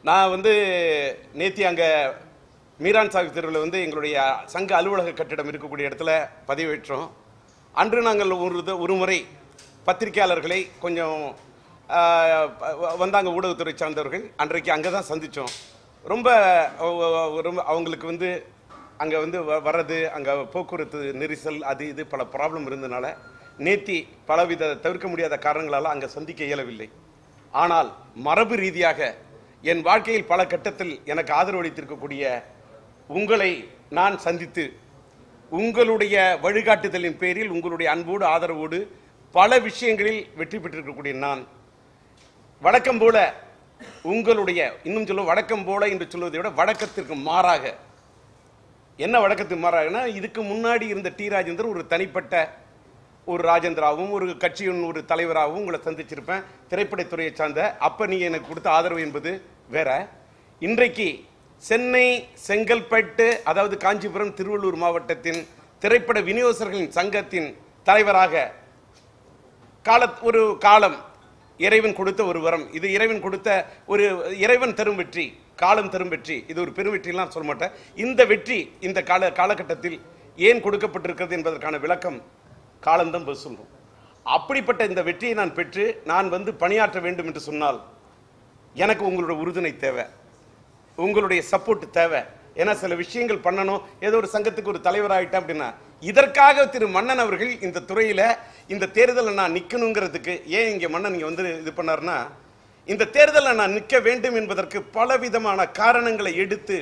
நான் வந்து நேத்தி அங்கே மீரான் சாஹிப் தெருவில் வந்து எங்களுடைய சங்க அலுவலக கட்டிடம் இருக்கக்கூடிய இடத்துல பதிவேற்றோம் அன்று நாங்கள் ஒரு த- ஒரு முறை பத்திரிகையாளர்களை கொஞ்சம் ஆஹ், வ- வந்தாங்க ஊடகத்துறை சார்ந்தவர்கள் அன்றைக்கு அங்கே தான் சந்தித்தோம் ரொம்ப அஹ், ரொம்ப அவங்களுக்கு வந்து அங்கே வந்து வ- வர்றது அங்கே போக்குவரத்து நெரிசல் அது இது பல ப்ராப்ளம் இருந்தனால நேத்தி பலவித தவிர்க்க முடியாத காரணங்களால் அங்கே சந்திக்க இயலவில்லை ஆனால் மரபு ரீதியாக என் வாழ்க்கையில் பல கட்டத்தில் எனக்கு ஆதரவு அளித்திருக்கக்கூடிய உங்களை நான் சந்தித்து உங்களுடைய வழிகாட்டுதலின் பேரில் உங்களுடைய அன்போடு ஆதரவோடு பல விஷயங்களில் வெற்றி பெற்றிருக்கக்கூடிய நான் வழக்கம் போல உங்களுடைய இன்னும் சொல்ல வழக்கம் போல என்று சொல்வதை விட வழக்கத்திற்கு மாறாக என்ன வழக்கத்துக்கு மாறாகனா இதுக்கு முன்னாடி இருந்த டி ராஜேந்தர் ஒரு தனிப்பட்ட ஒரு ராஜேந்திராவும் ஒரு கட்சியின் ஒரு தலைவராகவும் உங்களை சந்திச்சிருப்பேன் திரைப்படத்துறையை சார்ந்த அப்ப நீங்க எனக்கு கொடுத்த ஆதரவு என்பது வேற இன்றைக்கு சென்னை செங்கல்பட்டு அதாவது காஞ்சிபுரம் திருவள்ளூர் மாவட்டத்தின் திரைப்பட விநியோகஸ்தர்களின் சங்கத்தின் தலைவராக கால ஒரு காலம் இறைவன் கொடுத்த ஒரு வரம் இது இறைவன் கொடுத்த ஒரு இறைவன் தரும் வெற்றி காலம் தரும் வெற்றி இது ஒரு பெரும் வெற்றிலாம் சொல்ல மாட்டேன் இந்த வெற்றி இந்த கால காலகட்டத்தில் ஏன் கொடுக்கப்பட்டிருக்கிறது என்பதற்கான விளக்கம் காலம்தான் பதில் சொல்லும் அப்படிப்பட்ட இந்த வெற்றியை நான் பெற்று நான் வந்து பணியாற்ற வேண்டும் என்று சொன்னால் எனக்கு உங்களுடைய உறுதுணை தேவை உங்களுடைய சப்போர்ட் தேவை ஏன்னா சில விஷயங்கள் பண்ணணும் ஏதோ ஒரு சங்கத்துக்கு ஒரு தலைவராயிட்டேன் அப்படின்னா இதற்காக திரு மன்னன் அவர்கள் இந்த துறையில இந்த தேர்தலில் நான் நிற்கணுங்கிறதுக்கு ஏன் இங்க மன்னன் இங்க வந்து இது பண்ணாருன்னா இந்த தேர்தலில் நான் நிற்க வேண்டும் என்பதற்கு பலவிதமான காரணங்களை எடுத்து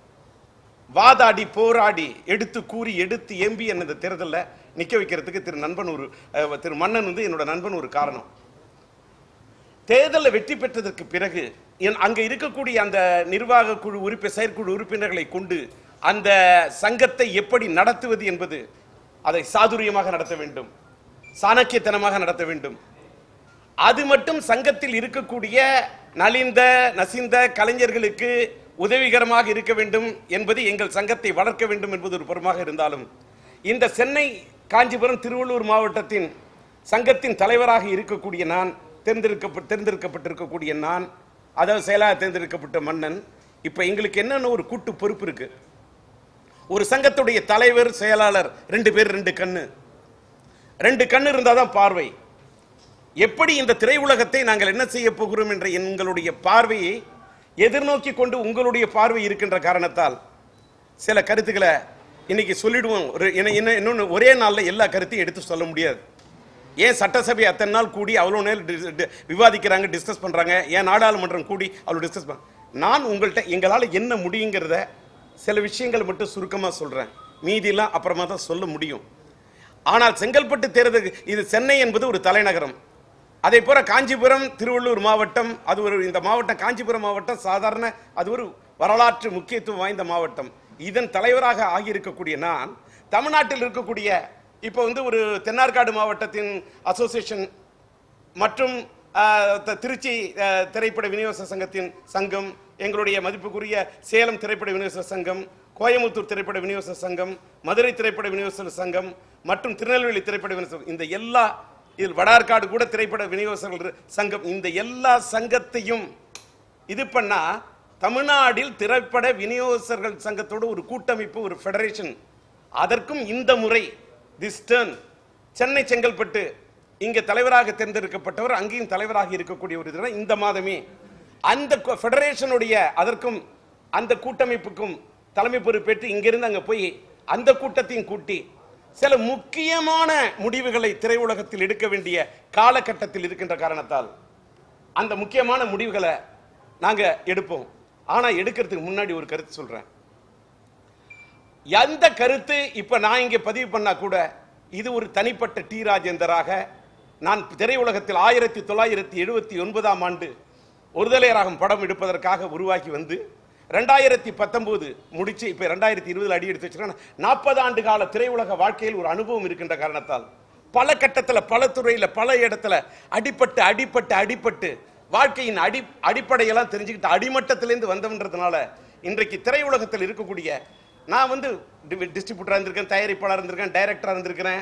வாதாடி போராடி எடுத்து கூறி எடுத்து எம்பி என்ன இந்த தேர்தலில் நிற்க வைக்கிறதுக்கு திரு நண்பன் ஒரு அஹ், திரு மன்னன் வந்து என்னோட நண்பன் ஒரு காரணம் தேர்தலில் வெற்றி பெற்றதற்கு பிறகு என் அங்க இருக்கக்கூடிய அந்த நிர்வாக குழு உறுப்பி செயற்குழு உறுப்பினர்களை கொண்டு அந்த சங்கத்தை எப்படி நடத்துவது என்பது அதை சாதுரியமாக நடத்த வேண்டும் சாணக்கியத்தனமாக நடத்த வேண்டும் அது மட்டும் சங்கத்தில் இருக்கக்கூடிய நலிந்த நசிந்த கலைஞர்களுக்கு உதவிகரமாக இருக்க வேண்டும் என்பது எங்கள் சங்கத்தை வளர்க்க வேண்டும் என்பது ஒரு புறமாக இருந்தாலும் இந்த சென்னை காஞ்சிபுரம் திருவள்ளூர் மாவட்டத்தின் சங்கத்தின் தலைவராக இருக்கக்கூடிய நான் தேர்ந்தெடுக்கப்ப தேர்ந்தெடுக்கப்பட்டிருக்கக்கூடிய நான் அதாவது செயலாக தேர்ந்தெடுக்கப்பட்ட மன்னன் இப்போ எங்களுக்கு என்னென்ன ஒரு கூட்டு பொறுப்பு இருக்கு ஒரு சங்கத்துடைய தலைவர் செயலாளர் ரெண்டு பேர் ரெண்டு கண்ணு ரெண்டு கண்ணு இருந்தால் தான் பார்வை எப்படி இந்த திரையுலகத்தை நாங்கள் என்ன செய்ய போகிறோம் என்ற எங்களுடைய பார்வையை எதிர்நோக்கி கொண்டு உங்களுடைய பார்வை இருக்கின்ற காரணத்தால் சில கருத்துக்களை இன்னைக்கு சொல்லிடுவோம் ஒரு என்ன- என்ன இன்னொன்று ஒரே நாளில் எல்லா கருத்தையும் எடுத்து சொல்ல முடியாது ஏன் சட்டசபை அத்தனை நாள் கூடி அவ்வளோ நேரம் டி- டி- விவாதிக்கிறாங்க டிஸ்கஸ் பண்ணுறாங்க ஏன் நாடாளுமன்றம் கூடி அவ்வளோ டிஸ்கஸ் பண்ண நான் உங்கள்கிட்ட எங்களால் என்ன முடியுங்கிறத சில விஷயங்களை மட்டும் சுருக்கமாக சொல்கிறேன் மீதியெல்லாம் அப்புறமா தான் சொல்ல முடியும் ஆனால் செங்கல்பட்டு தேர்தல் இது சென்னை என்பது ஒரு தலைநகரம் அதே போல காஞ்சிபுரம் திருவள்ளூர் மாவட்டம் அது ஒரு இந்த மாவட்டம் காஞ்சிபுரம் மாவட்டம் சாதாரண அது ஒரு வரலாற்று முக்கியத்துவம் வாய்ந்த மாவட்டம் இதன் தலைவராக ஆகியிருக்கக்கூடிய நான் தமிழ்நாட்டில் இருக்கக்கூடிய இப்போ வந்து ஒரு தென்னார்காடு மாவட்டத்தின் அசோசியேஷன் மற்றும் ஆஹ், த- திருச்சி ஆஹ், திரைப்பட விநியோக சங்கத்தின் சங்கம் எங்களுடைய மதிப்புக்குரிய சேலம் திரைப்பட விநியோக சங்கம் கோயமுத்தூர் திரைப்பட விநியோக சங்கம் மதுரை திரைப்பட விநியோக சங்கம் மற்றும் திருநெல்வேலி திரைப்பட விநியோக சங்கம். இந்த எல்லா இதில் வடார்காடு கூட திரைப்பட விநியோகஸ்தர்கள் சங்கம் இந்த எல்லா சங்கத்தையும் இது பண்ணா தமிழ்நாட்டில் திரைப்பட விநியோகஸ்தர்கள் சங்கத்தோட ஒரு கூட்டமைப்பு ஒரு ஃபெடரேஷன் அதற்கும் இந்த முறை திஸ் டர்ன் சென்னை செங்கல்பட்டு இங்க தலைவராக தேர்ந்தெடுக்கப்பட்டவர் அங்கேயும் தலைவராக இருக்கக்கூடிய ஒரு இதுனா இந்த மாதமே அந்த கொ- ஃபெடரேஷனுடைய அதற்கும் அந்த கூட்டமைப்புக்கும் தலைமை பொறுப்பேற்று இங்கிருந்து அங்க போய் அந்த கூட்டத்தையும் கூட்டி சில முக்கியமான முடிவுகளை திரையுலகத்தில் எடுக்க வேண்டிய காலகட்டத்தில் இருக்கின்ற காரணத்தால் அந்த முக்கியமான முடிவுகளை நாங்க எடுப்போம் ஆனா எடுக்கிறதுக்கு முன்னாடி ஒரு கருத்து சொல்றேன் எந்த கருத்து இப்ப நான் இங்க பதிவு பண்ணா கூட இது ஒரு தனிப்பட்ட டி ராஜேந்தராக நான் திரையுலகத்தில் ஆயிரத்தி தொள்ளாயிரத்தி எழுபத்தி ஒன்பதாம் ஆண்டு ஒருதலையராகும் படம் எடுப்பதற்காக உருவாக்கி வந்து ரெண்டாயிரத்தி பத்தொன்பது முடிச்சு இப்ப ரெண்டாயிரத்தி இருபதுல அடி எடுத்து வச்சிருக்கேன் நாற்பது ஆண்டு கால திரையுலக வாழ்க்கையில் ஒரு அனுபவம் இருக்கின்ற காரணத்தால் பல கட்டத்துல பல துறையில பல இடத்துல அடிபட்டு அடிபட்டு அடிபட்டு வாழ்க்கையின் அடி அடிப்படையெல்லாம் தெரிஞ்சுக்கிட்டு அடிமட்டத்திலேருந்து வந்தவன்றதுனால இன்றைக்கு திரையுலகத்தில் இருக்கக்கூடிய நான் வந்து டிஸ்ட்ரிபியூட்டராக இருந்திருக்கேன் தயாரிப்பாளர் இருந்திருக்கேன் டைரக்டராக இருந்திருக்கிறேன்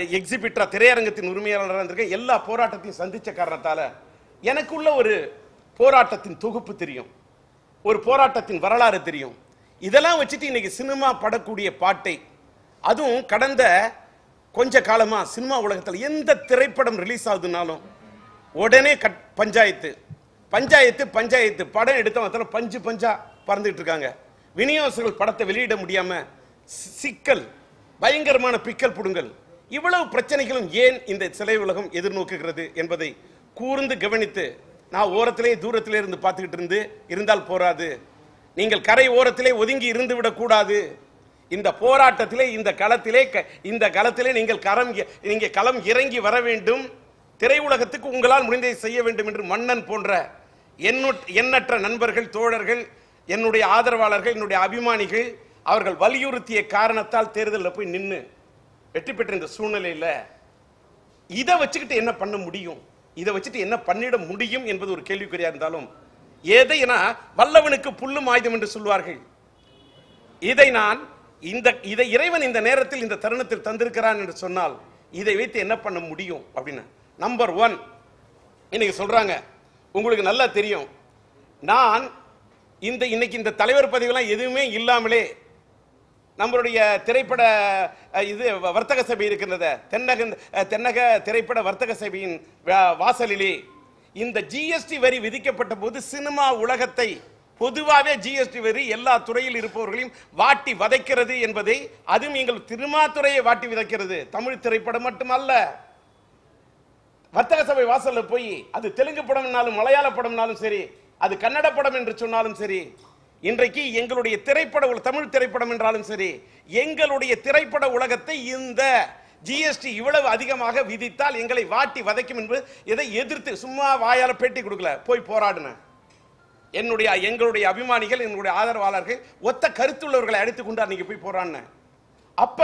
எக்ஸிபிட்டரா திரையரங்கத்தின் உரிமையாளராக இருந்திருக்கேன் எல்லா போராட்டத்தையும் சந்திச்ச காரணத்தால எனக்குள்ள ஒரு போராட்டத்தின் தொகுப்பு தெரியும் ஒரு போராட்டத்தின் வரலாறு தெரியும் இதெல்லாம் வச்சுட்டு இன்னைக்கு சினிமா படக்கூடிய பாட்டை அதுவும் கடந்த கொஞ்ச காலமா சினிமா உலகத்தில் எந்த திரைப்படம் ரிலீஸ் ஆகுதுனாலும் உடனே கட் பஞ்சாயத்து பஞ்சாயத்து பஞ்சாயத்து படம் எடுத்தவங்க பஞ்சு பஞ்சா பறந்துட்டு இருக்காங்க விநியோகஸ்தர்கள் படத்தை வெளியிட முடியாம சி- சிக்கல் பயங்கரமான பிக்கல் புடுங்கல் இவ்வளவு பிரச்சனைகளும் ஏன் இந்த சிலை உலகம் எதிர்நோக்குகிறது என்பதை கூர்ந்து கவனித்து நான் ஓரத்திலே தூரத்திலே இருந்து பார்த்துக்கிட்டு இருந்து இருந்தால் போராது நீங்கள் கரை ஓரத்திலே ஒதுங்கி இருந்து விடக்கூடாது இந்த போராட்டத்திலே இந்த களத்திலே க- இந்த களத்திலே நீங்கள் கரம் இ- நீங்க களம் இறங்கி வர வேண்டும் திரையுலகத்துக்கு உங்களால் முடிந்ததை செய்ய வேண்டும் என்று மன்னன் போன்ற எண்ணு- எண்ணற்ற நண்பர்கள் தோழர்கள் என்னுடைய ஆதரவாளர்கள் என்னுடைய அபிமானிகள் அவர்கள் வலியுறுத்திய காரணத்தால் தேர்தலில் போய் நின்னு வெற்றி பெற்ற இந்த சூழ்நிலையில இதை வச்சுக்கிட்டு என்ன பண்ண முடியும் இதை வச்சுட்டு என்ன பண்ணிட முடியும் என்பது ஒரு கேள்விக்குறியா இருந்தாலும் எதைனா வல்லவனுக்கு புல்லும் ஆயுதம் என்று சொல்வார்கள் இதை நான் இந்த இதை இறைவன் இந்த நேரத்தில் இந்த தருணத்தில் தந்திருக்கிறான் என்று சொன்னால் இதை வைத்து என்ன பண்ண முடியும் அப்படின்னு நம்பர் ஒன் இன்னைக்கு சொல்றாங்க உங்களுக்கு நல்லா தெரியும் நான் இந்த இன்னைக்கு இந்த தலைவர் பதவியெல்லாம் எதுவுமே இல்லாமலே நம்மளுடைய திரைப்பட அஹ், இது வ- வர்த்தக சபை இருக்கின்றத தென்னக அஹ், தென்னக திரைப்பட வர்த்தக சபையின் வா- வாசலிலே இந்த ஜிஎஸ்டி வரி விதிக்கப்பட்ட போது சினிமா உலகத்தை பொதுவாகவே ஜிஎஸ்டி வரி எல்லா துறையில் இருப்பவர்களையும் வாட்டி வதைக்கிறது என்பதை அதுவும் எங்கள் திருமா துறையை வாட்டி விதைக்கிறது தமிழ் திரைப்படம் மட்டுமல்ல வர்த்தக சபை வாசல்ல போய் அது தெலுங்கு படம்னாலும் மலையாள படம்னாலும் சரி அது கன்னட படம் என்று சொன்னாலும் சரி இன்றைக்கு எங்களுடைய திரைப்பட உல- தமிழ் திரைப்படம் என்றாலும் சரி எங்களுடைய திரைப்பட உலகத்தை இந்த ஜிஎஸ்டி இவ்வளவு அதிகமாக விதித்தால் எங்களை வாட்டி வதைக்கும் என்பது இதை எதிர்த்து சும்மா வாயால பேட்டி கொடுக்கல போய் போராடினேன் என்னுடைய எங்களுடைய அபிமானிகள் என்னுடைய ஆதரவாளர்கள் ஒத்த கருத்துள்ளவர்களை அழைத்துக் கொண்டு அன்னைக்கு போய் போராடினேன் அப்ப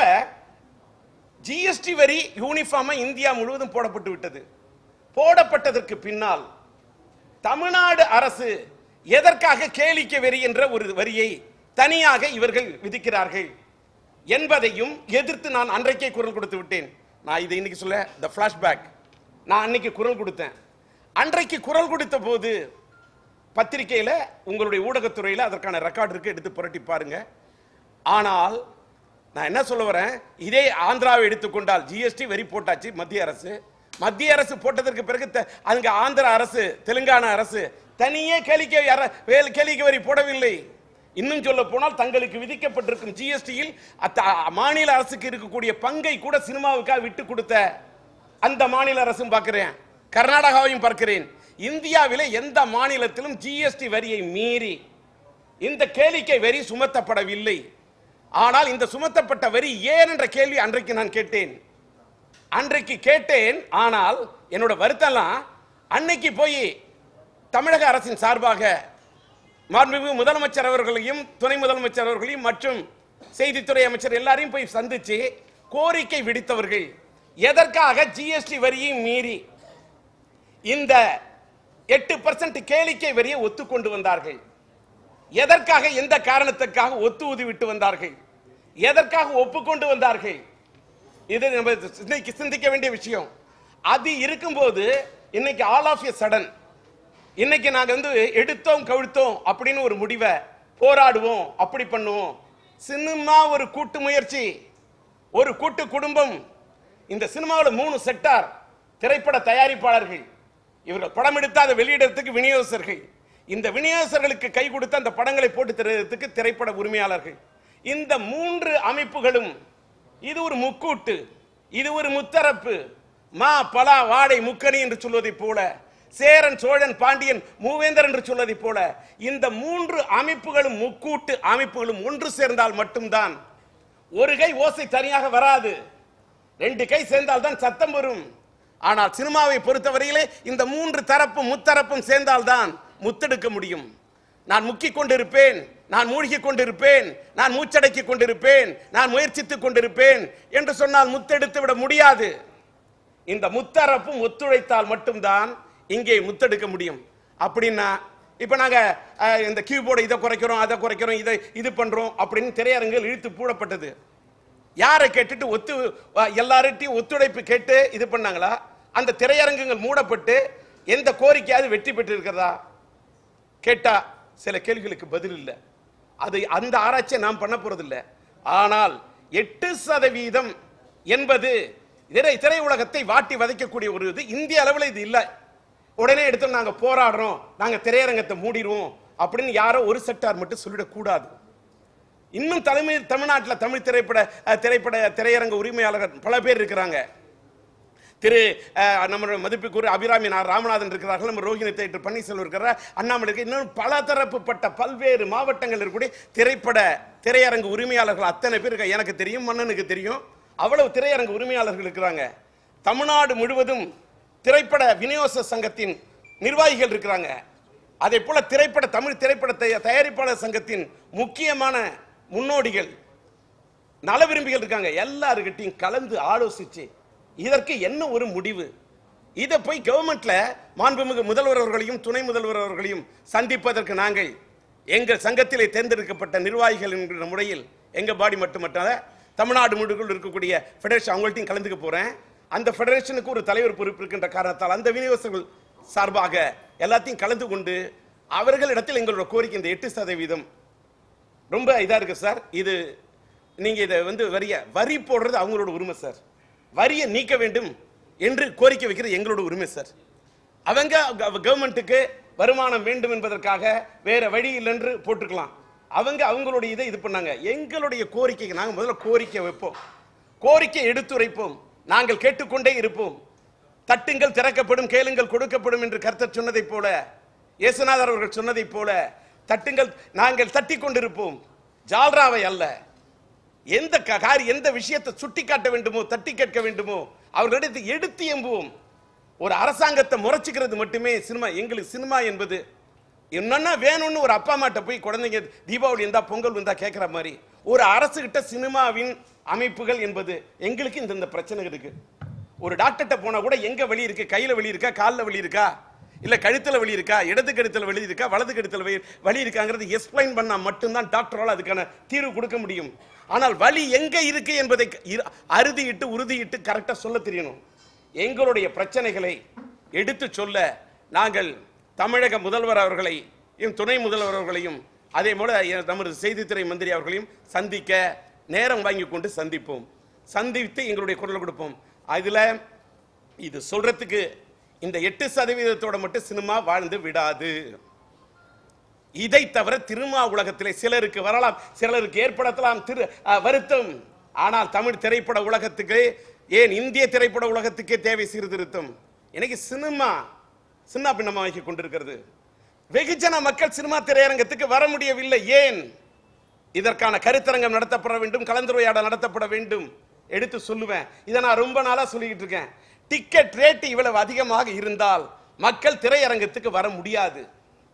ஜிஎஸ்டி வரி யூனிஃபார்மா இந்தியா முழுவதும் போடப்பட்டு விட்டது போடப்பட்டதற்கு பின்னால் தமிழ்நாடு அரசு எதற்காக கேளிக்கை வரி என்ற ஒரு வரியை தனியாக இவர்கள் விதிக்கிறார்கள் என்பதையும் எதிர்த்து நான் அன்றைக்கே குரல் கொடுத்து விட்டேன் நான் இதை இன்னைக்கு சொல்ல த ஃபிளாஷ்பேக் நான் அன்னைக்கு குரல் கொடுத்தேன் அன்றைக்கு குரல் கொடுத்த போது பத்திரிகையில உங்களுடைய ஊடகத்துறையில அதற்கான ரெக்கார்ட் இருக்கு எடுத்து புரட்டி பாருங்க ஆனால் நான் என்ன சொல்ல வரேன் இதே ஆந்திராவை எடுத்துக்கொண்டால் ஜிஎஸ்டி வரி போட்டாச்சு மத்திய அரசு மத்திய அரசு போட்டதற்கு பிறகு த- அங்க ஆந்திர அரசு தெலுங்கானா அரசு தனியே கேளிக்கை அர- வேல்- கேளிக்கை வரி போடவில்லை இன்னும் சொல்ல போனால் தங்களுக்கு விதிக்கப்பட்டிருக்கும் ஜிஎஸ்டியில் மாநில அரசுக்கு இருக்கக்கூடிய பங்கை கூட சினிமாவுக்காக விட்டு கொடுத்த அந்த மாநில அரசும் பார்க்கிறேன் கர்நாடகாவையும் பார்க்கிறேன் இந்தியாவிலே எந்த மாநிலத்திலும் ஜிஎஸ்டி வரியை மீறி இந்த கேளிக்கை வரி சுமத்தப்படவில்லை ஆனால் இந்த சுமத்தப்பட்ட வரி ஏன் என்ற கேள்வி அன்றைக்கு நான் கேட்டேன் அன்றைக்கு கேட்டேன் ஆனால் என்னோட வருத்தம்லாம் அன்னைக்கு போய் தமிழக அரசின் சார்பாக மாண்புமிகு முதலமைச்சர் அவர்களையும் துணை முதலமைச்சர் அவர்களையும் மற்றும் செய்தித்துறை அமைச்சர் எல்லாரையும் போய் சந்திச்சு கோரிக்கை விடுத்தவர்கள் எதற்காக ஜிஎஸ்டி வரியை மீறி இந்த எட்டு பர்சன்ட் கேளிக்கை வரியை ஒத்துக்கொண்டு வந்தார்கள் எதற்காக எந்த காரணத்துக்காக ஒத்து ஊதி விட்டு வந்தார்கள் எதற்காக ஒப்புக்கொண்டு வந்தார்கள் இது நம்ம இன்னைக்கு சிந்திக்க வேண்டிய விஷயம் அது இருக்கும்போது இன்னைக்கு ஆல் ஆஃப் எ சடன் இன்னைக்கு நாங்க வந்து எடுத்தோம் கவிழ்த்தோம் அப்படின்னு ஒரு முடிவை போராடுவோம் அப்படி பண்ணுவோம் சினிமா ஒரு கூட்டு முயற்சி ஒரு கூட்டு குடும்பம் இந்த சினிமாவில் மூணு செக்டார் திரைப்பட தயாரிப்பாளர்கள் இவர்கள் படம் எடுத்து அதை வெளியிடறதுக்கு விநியோகஸ்தர்கள் இந்த விநியோகஸ்தர்களுக்கு கை கொடுத்து அந்த படங்களை போட்டு தருவதற்கு திரைப்பட உரிமையாளர்கள் இந்த மூன்று அமைப்புகளும் இது ஒரு முக்கூட்டு இது ஒரு முத்தரப்பு மா பலா வாடை முக்கணி என்று சொல்வதைப் போல சேரன் சோழன் பாண்டியன் மூவேந்தர் என்று சொல்வதைப் போல இந்த மூன்று அமைப்புகளும் முக்கூட்டு அமைப்புகளும் ஒன்று சேர்ந்தால் மட்டும்தான் ஒரு கை ஓசை தனியாக வராது ரெண்டு கை சேர்ந்தால் தான் சத்தம் வரும் ஆனால் சினிமாவை பொறுத்தவரையிலே இந்த மூன்று தரப்பும் முத்தரப்பும் சேர்ந்தால்தான் முத்தெடுக்க முடியும் நான் முக்கிக் கொண்டிருப்பேன் நான் மூழ்கிக் கொண்டிருப்பேன் நான் மூச்சடக்கிக் கொண்டிருப்பேன் நான் முயற்சித்துக் கொண்டிருப்பேன் என்று சொன்னால் முத்தெடுத்து விட முடியாது இந்த முத்தரப்பும் ஒத்துழைத்தால் மட்டும்தான் இங்கே முத்தெடுக்க முடியும் அப்படின்னா இப்ப நாங்க அஹ், இந்த கீபோர்டு இதை குறைக்கிறோம் அதை குறைக்கிறோம் இதை இது பண்றோம் அப்படின்னு திரையரங்கில் இழுத்து பூடப்பட்டது யாரை கேட்டுட்டு ஒத்து அஹ், எல்லார்கிட்டயும் ஒத்துழைப்பு கேட்டு இது பண்ணாங்களா அந்த திரையரங்குகள் மூடப்பட்டு எந்த கோரிக்கையாவது வெற்றி பெற்று இருக்கிறதா கேட்டா சில கேள்விகளுக்கு பதில் இல்லை அது அந்த ஆராய்ச்சியை நாம் பண்ண போறதில்ல ஆனால் எட்டு சதவீதம் என்பது திரை திரையுலகத்தை வாட்டி வதைக்கக்கூடிய ஒரு இது இந்திய அளவில் இது இல்லை உடனே எடுத்து நாங்க போராடுறோம் நாங்க திரையரங்கத்தை மூடிடுவோம் அப்படின்னு யாரோ ஒரு செக்டார் மட்டும் சொல்லிடக்கூடாது இன்னும் தலைமை தமிழ்நாட்டில் தமிழ் திரைப்பட அஹ், திரைப்பட திரையரங்க உரிமையாளர்கள் பல பேர் இருக்கிறாங்க திரு அஹ், நம்முடைய மதிப்புக்குரிய அபிராமி நா- ராமநாதன் இருக்கிறார்கள் நம்ம ரோஹிணி தேட்டர் பன்னீர்செல்வம் இருக்கிறார் அண்ணாமலை இருக்கு இன்னும் பல தரப்புப்பட்ட பல்வேறு மாவட்டங்கள் இருக்கக்கூடிய திரைப்பட திரையரங்கு உரிமையாளர்கள் அத்தனை பேர் இருக்காங்க எனக்கு தெரியும் மன்னனுக்கு தெரியும் அவ்வளவு திரையரங்கு உரிமையாளர்கள் இருக்கிறாங்க தமிழ்நாடு முழுவதும் திரைப்பட விநியோக சங்கத்தின் நிர்வாகிகள் இருக்கிறாங்க அதே போல திரைப்பட தமிழ் திரைப்பட தய- தயாரிப்பாளர் சங்கத்தின் முக்கியமான முன்னோடிகள் நல விரும்பிகள் இருக்காங்க எல்லாருக்கிட்டையும் கலந்து ஆலோசிச்சு இதற்கு என்ன ஒரு முடிவு இதை போய் கவர்மெண்ட்ல மாண்புமிகு முதல்வர் அவர்களையும் துணை முதல்வர் அவர்களையும் சந்திப்பதற்கு நாங்கள் எங்கள் சங்கத்திலே தேர்ந்தெடுக்கப்பட்ட நிர்வாகிகள் என்கிற முறையில் எங்க பாடி மட்டுமல்ல தமிழ்நாடு முழுக்குள் இருக்கக்கூடிய ஃபெடரேஷன் அவங்கள்ட்டையும் கலந்துக்க போறேன் அந்த ஃபெடரேஷனுக்கு ஒரு தலைவர் பொறுப்பு இருக்கின்ற காரணத்தால் அந்த விநியோகங்கள் சார்பாக எல்லாத்தையும் கலந்து கொண்டு அவர்களிடத்தில் எங்களோட கோரிக்கை இந்த எட்டு சதவீதம் ரொம்ப இதா இருக்கு சார் இது நீங்க இதை வந்து வரிய வரி போடுறது அவங்களோட உரிமை சார் வரியை நீக்க வேண்டும் என்று கோரிக்கை வைக்கிறது எங்களோட உரிமை சார் அவங்க கவர்மெண்ட்டுக்கு வருமானம் வேண்டும் என்பதற்காக வேற வழி இல்லைன்று போட்டுக்கலாம் அவங்க அவங்களுடைய இதை இது பண்ணாங்க எங்களுடைய கோரிக்கைக்கு நாங்கள் முதல்ல கோரிக்கை வைப்போம் கோரிக்கை எடுத்துரைப்போம் நாங்கள் கேட்டுக்கொண்டே இருப்போம் தட்டுங்கள் திறக்கப்படும் கேளுங்கள் கொடுக்கப்படும் என்று கர்த்தர் சொன்னதைப் போல இயேசுநாதர் அவர்கள் சொன்னதைப் போல தட்டுங்கள் நாங்கள் தட்டி கொண்டிருப்போம் ஜால்ராவை அல்ல எந்த க- காரி எந்த விஷயத்தை சுட்டி காட்ட வேண்டுமோ தட்டி கேட்க வேண்டுமோ அவர்களிடத்தை எடுத்து எம்புவோம் ஒரு அரசாங்கத்தை முறைச்சிக்கிறது மட்டுமே சினிமா எங்களுக்கு சினிமா என்பது என்னன்னா வேணும்னு ஒரு அப்பா அம்மாட்ட போய் குழந்தைங்க தீபாவளி இருந்தா பொங்கல் வந்தா கேட்குற மாதிரி ஒரு அரசு கிட்ட சினிமாவின் அமைப்புகள் என்பது எங்களுக்கு இந்த இந்த பிரச்சனை இருக்கு ஒரு டாக்டர்கிட்ட போனா கூட எங்க வலி இருக்கு கையில வலி இருக்கா கால்ல வலி இருக்கா இல்ல கழுத்துல வலி இருக்கா இடது கழுத்துல வலி இருக்கா வலது கழுத்துல வலி- வலி இருக்காங்கிறது எக்ஸ்பிளைன் பண்ணா மட்டும்தான் டாக்டரால் அதுக்கான தீர்வு கொடுக்க முடியும் ஆனால் வலி எங்க இருக்கு என்பதை இரு- அறுதியிட்டு உறுதியிட்டு கரெக்டா சொல்ல தெரியணும் எங்களுடைய பிரச்சனைகளை எடுத்து சொல்ல நாங்கள் தமிழக முதல்வர் அவர்களை இம் துணை முதல்வர் அவர்களையும் அதே போல எ- நமது செய்தித்துறை மந்திரி அவர்களையும் சந்திக்க நேரம் வாங்கி கொண்டு சந்திப்போம் சந்தித்து எங்களுடைய குரல் கொடுப்போம் அதுல இது சொல்றதுக்கு இந்த எட்டு சதவீதத்தோட மட்டும் சினிமா வாழ்ந்து விடாது இதை தவிர திருமா உலகத்திலே சிலருக்கு வரலாம் சிலருக்கு ஏற்படுத்தலாம் திரு அஹ், வருத்தம் ஆனால் தமிழ் திரைப்பட உலகத்துக்கு ஏன் இந்திய திரைப்பட உலகத்துக்கே தேவை சீர்திருத்தம் இன்னைக்கு சினிமா சின்ன பின்னமாக்கி கொண்டிருக்கிறது வெகுஜன மக்கள் சினிமா திரையரங்கத்துக்கு வர முடியவில்லை ஏன் இதற்கான கருத்தரங்கம் நடத்தப்பட வேண்டும் கலந்துரையாடல் நடத்தப்பட வேண்டும் எடுத்து சொல்லுவேன் இதை நான் ரொம்ப நாளா சொல்லிக்கிட்டு இருக்கேன் டிக்கெட் ரேட் இவ்வளவு அதிகமாக இருந்தால் மக்கள் திரையரங்கத்துக்கு வர முடியாது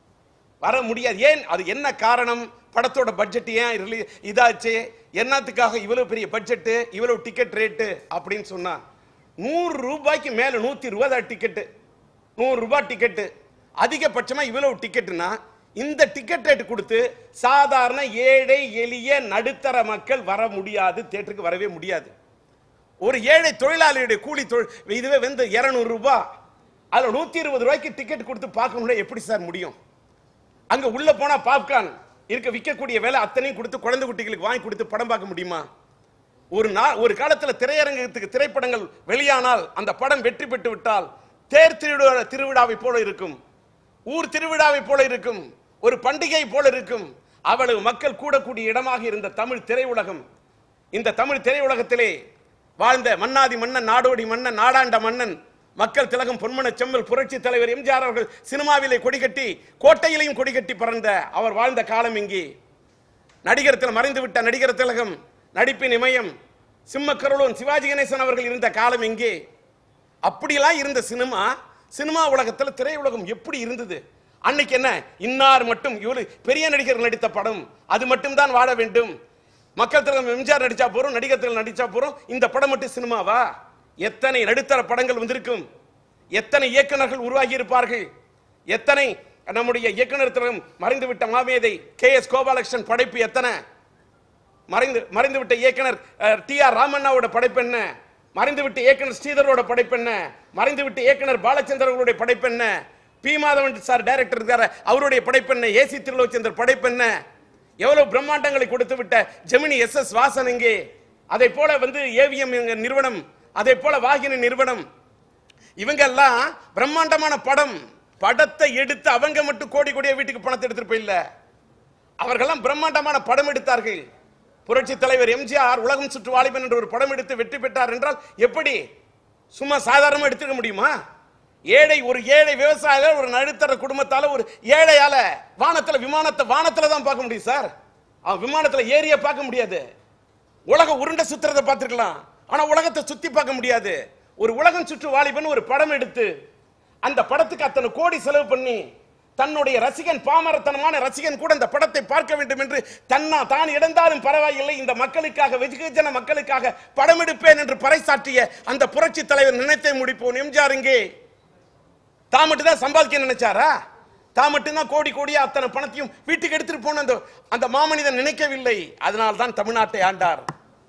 வர முடியாது ஏன் அது என்ன காரணம் படத்தோட பட்ஜெட் ஏன் ரிலீ இதாச்சு என்னத்துக்காக இவ்வளவு பெரிய பட்ஜெட்டு இவ்வளவு டிக்கெட் ரேட்டு அப்படின்னு சொன்னா நூறு ரூபாய்க்கு மேல நூத்தி ரூபாய் தான் டிக்கெட்டு நூறு ரூபாய் டிக்கெட்டு அதிகபட்சமா இவ்வளவு டிக்கெட்டுனா இந்த டிக்கெட் ரேட் கொடுத்து சாதாரண ஏழை எளிய நடுத்தர மக்கள் வர முடியாது தேட்டருக்கு வரவே முடியாது ஒரு ஏழை தொழிலாளியுடைய கூலி தொழில் இதுவே வந்து இருநூறு ரூபாய் அதுல நூத்தி இருபது ரூபாய்க்கு டிக்கெட் கொடுத்து பார்க்கணும்னா எப்படி சார் முடியும் அங்க உள்ள போனா பாப்கார்ன் இருக்க விற்கக்கூடிய வேலை அத்தனையும் கொடுத்து குழந்தை குட்டிகளுக்கு வாங்கி கொடுத்து படம் பார்க்க முடியுமா ஒரு நாள் ஒரு காலத்துல திரையரங்கத்துக்கு திரைப்படங்கள் வெளியானால் அந்த படம் வெற்றி பெற்று விட்டால் தேர் திருவிழா திருவிழாவை போல இருக்கும் ஊர் திருவிழாவை போல இருக்கும் ஒரு பண்டிகை போல இருக்கும் அவ்வளவு மக்கள் கூடக்கூடிய இடமாக இருந்த தமிழ் திரையுலகம் இந்த தமிழ் திரையுலகத்திலே வாழ்ந்த மன்னாதி மன்னன் நாடோடி மன்னன் நாடாண்ட மன்னன் மக்கள் திலகம் பொன்மன செம்மல் புரட்சி தலைவர் எம்ஜிஆர் அவர்கள் சினிமாவிலே கொடிகட்டி கோட்டையிலையும் கொடிகட்டி பறந்த அவர் வாழ்ந்த காலம் இங்கே நடிகர் தில மறைந்து விட்ட நடிகர் திலகம் நடிப்பின் இமயம் சிம்மக்கருளோன் சிவாஜி கணேசன் அவர்கள் இருந்த காலம் எங்கே அப்படியெல்லாம் இருந்த சினிமா சினிமா உலகத்துல திரையுலகம் எப்படி இருந்தது அன்னைக்கு என்ன இன்னார் மட்டும் இவரு பெரிய நடிகர்கள் நடித்த படம் அது மட்டும் தான் வாழ வேண்டும் மக்கள் திலகம் எம்ஜிஆர் நடிச்சா போறோம் நடிகர் திலகம் நடிச்சா போறோம் இந்த படம் மட்டும் சினிமாவா எத்தனை நடுத்தர படங்கள் வந்திருக்கும் எத்தனை இயக்குனர்கள் உருவாகி இருப்பார்கள் எத்தனை நம்முடைய இயக்குனர் திலகம் மறைந்துவிட்ட மாமேதை கே எஸ் கோபாலகிருஷ்ணன் படைப்பு எத்தனை மறைந்து மறைந்துவிட்ட இயக்குனர் டி ஆர் ராமண்ணாவோட படைப்பு என்ன மறைந்துவிட்ட இயக்குனர் ஸ்ரீதரோட படைப்பு என்ன மறைந்துவிட்ட இயக்குனர் பாலச்சந்திரர்களுடைய படைப்பு என்ன பி மாதவன் சார் டைரக்டர் இருக்காரு அவருடைய படைப்பு என்ன ஏசி திருலோச்சந்தர் படைப்பு என்ன எவ்வளவு பிரம்மாண்டங்களை கொடுத்து விட்ட ஜெமினி எஸ் எஸ் வாசன் இங்கே அதை போல வந்து ஏவிஎம் நிறுவனம் அதை போல வாகினி நிறுவனம் இவங்க எல்லாம் பிரம்மாண்டமான படம் படத்தை எடுத்து அவங்க மட்டும் கோடி கோடியா வீட்டுக்கு பணத்தை எடுத்துட்டு போயில்ல அவர்களெல்லாம் பிரம்மாண்டமான படம் எடுத்தார்கள் புரட்சி தலைவர் எம்ஜிஆர் உலகம் சுற்று வாலிபன் என்ற ஒரு படம் எடுத்து வெற்றி பெற்றார் என்றால் எப்படி சும்மா சாதாரணமா எடுத்துக்க முடியுமா ஏழை ஒரு ஏழை விவசாயில ஒரு நடுத்தர குடும்பத்தால ஒரு ஏழையால வானத்துல விமானத்தை வானத்துல தான் பார்க்க முடியும் சார் அவன் விமானத்துல ஏறிய பார்க்க முடியாது உலக உருண்டை சுத்துறதை பார்த்திருக்கலாம் ஆனா உலகத்தை சுத்தி பார்க்க முடியாது ஒரு உலகம் சுற்று வாலிபன் ஒரு படம் எடுத்து அந்த படத்துக்கு அத்தனை கோடி செலவு பண்ணி தன்னுடைய ரசிகன் பாமரத்தனமான ரசிகன் கூட இந்த படத்தை பார்க்க வேண்டும் என்று தன்னா தான் இழந்தாலும் பரவாயில்லை இந்த மக்களுக்காக வெகுஜன மக்களுக்காக படம் எடுப்பேன் என்று பறைசாற்றிய அந்த புரட்சி தலைவர் நினைத்தை முடிப்போம் எம்ஜிஆர் இங்கே தான் மட்டும் தான் சம்பாதிக்க நினைச்சாரா தான் மட்டும்தான் கோடி கோடியா அத்தனை பணத்தையும் வீட்டுக்கு எடுத்துட்டு போன அந்த அந்த மாமனிதன் நினைக்கவில்லை அதனால் தான் தமிழ்நாட்டை ஆண்டார்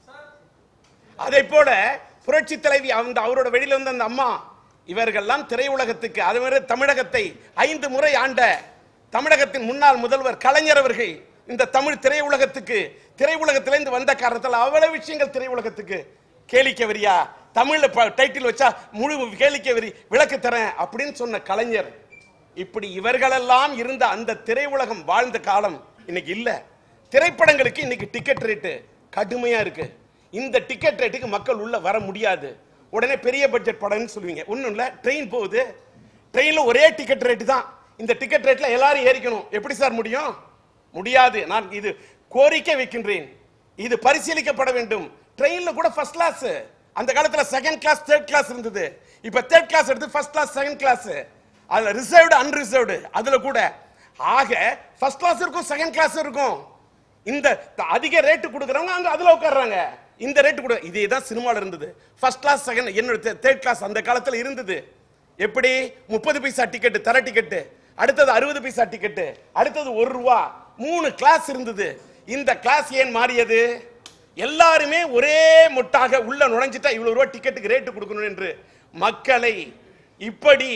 அதை போல புரட்சி தலைவி அந்த அவரோட வெளியில வந்த அந்த அம்மா இவர்கள்லாம் திரையுலகத்துக்கு அது மாதிரி தமிழகத்தை ஐந்து முறை ஆண்ட தமிழகத்தின் முன்னாள் முதல்வர் கலைஞர் அவர்கள் இந்த தமிழ் திரையுலகத்துக்கு திரையுலகத்திலிருந்து வந்த காரணத்தால் அவ்வளவு விஷயங்கள் திரையுலகத்துக்கு கேளிக்கை வரியா தமிழ்ல டைட்டில் வச்சா முழு கேளிக்கை வரி விளக்கு தரேன் அப்படின்னு சொன்ன கலைஞர் இப்படி இவர்களெல்லாம் இருந்த அந்த திரையுலகம் வாழ்ந்த காலம் இன்னைக்கு இல்ல திரைப்படங்களுக்கு இன்னைக்கு டிக்கெட் ரேட்டு கடுமையா இருக்கு இந்த டிக்கெட் ரேட்டுக்கு மக்கள் உள்ள வர முடியாது உடனே பெரிய பட்ஜெட் படம்னு சொல்லுவீங்க ஒண்ணும் இல்ல ட்ரெயின் போகுது ட்ரெயின்ல ஒரே டிக்கெட் ரேட்டு தான் இந்த டிக்கெட் ரேட்ல எல்லாரும் ஏறிக்கணும் எப்படி சார் முடியும் முடியாது நான் இது கோரிக்கை வைக்கின்றேன் இது பரிசீலிக்கப்பட வேண்டும் ட்ரெயின்ல கூட ஃபர்ஸ்ட் கிளாஸ் அந்த காலத்துல செகண்ட் கிளாஸ் தேர்ட் கிளாஸ் இருந்தது இப்ப தேர்ட் கிளாஸ் எடுத்து ஃபர்ஸ்ட் கிளாஸ் செகண்ட் கிளாஸ் அதுல ரிசர்வ்டு அன்ரிசர்வ்டு அதுல கூட ஆக ஃபர்ஸ்ட் கிளாஸ் இருக்கும் செகண்ட் கிளாஸ் இருக்கும் இந்த த- அதிக ரேட்டு கொடுக்குறவங்க அங்க அதுல உட்கார்றாங்க இந்த ரேட்டு கொடு இதே தான் சினிமாவில் இருந்தது ஃபர்ஸ்ட் கிளாஸ் செகண்ட் என்னோட தேர்ட் கிளாஸ் அந்த காலத்துல இருந்தது எப்படி முப்பது பைசா டிக்கெட் தர டிக்கெட் அடுத்தது அறுபது பைசா டிக்கெட் அடுத்தது ஒரு ரூபா மூணு கிளாஸ் இருந்தது இந்த கிளாஸ் ஏன் மாறியது எல்லாருமே ஒரே முட்டாக உள்ள நுழைஞ்சிட்டா இவ்வளவு ரூபா டிக்கெட்டுக்கு ரேட்டு கொடுக்கணும் என்று மக்களை இப்படி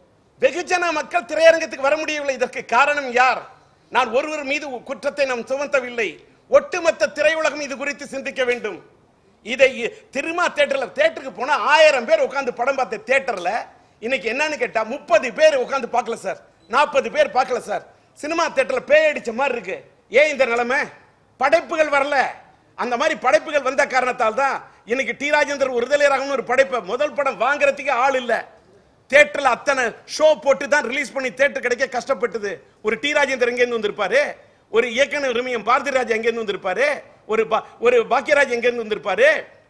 வெகுஜன மக்கள் திரையரங்கத்துக்கு வர முடியவில்லை இதற்கு காரணம் யார் நான் ஒருவர் மீது குற்றத்தை நாம் சுமத்தவில்லை ஒட்டுமொத்த திரையுலகம் இது குறித்து சிந்திக்க வேண்டும் இதை திருமா தேட்டர்ல தேட்டருக்கு போனா ஆயிரம் பேர் உட்கார்ந்து படம் பார்த்த தேட்டர்ல இன்னைக்கு என்னன்னு கேட்டா முப்பது பேர் உட்கார்ந்து பார்க்கல சார் நாற்பது பேர் பார்க்கல சார் சினிமா தேட்டர்ல பேய் அடிச்ச மாதிரி இருக்கு ஏன் இந்த நிலைமை படைப்புகள் வரல அந்த மாதிரி படைப்புகள் வந்த காரணத்தால் தான் இன்னைக்கு டி ராஜேந்தர் விடுதலை ராகவன் ஒரு படைப்பை முதல் படம் வாங்குறதுக்கு ஆள் இல்ல தேட்டர்ல அத்தனை ஷோ போட்டு தான் ரிலீஸ் பண்ணி தேட்டர் கிடைக்க கஷ்டப்பட்டது ஒரு டி ராஜேந்தர் எங்க இருந்து வந்திருப்பாரு ஒரு இயக்குனர் ரிமியம் பாரதிராஜ் எங்க இருந்து வந்திருப்பாரு ஒரு பா- ஒரு பாக்கியராஜ் எங்க இருந்து வந்திருப்பாரு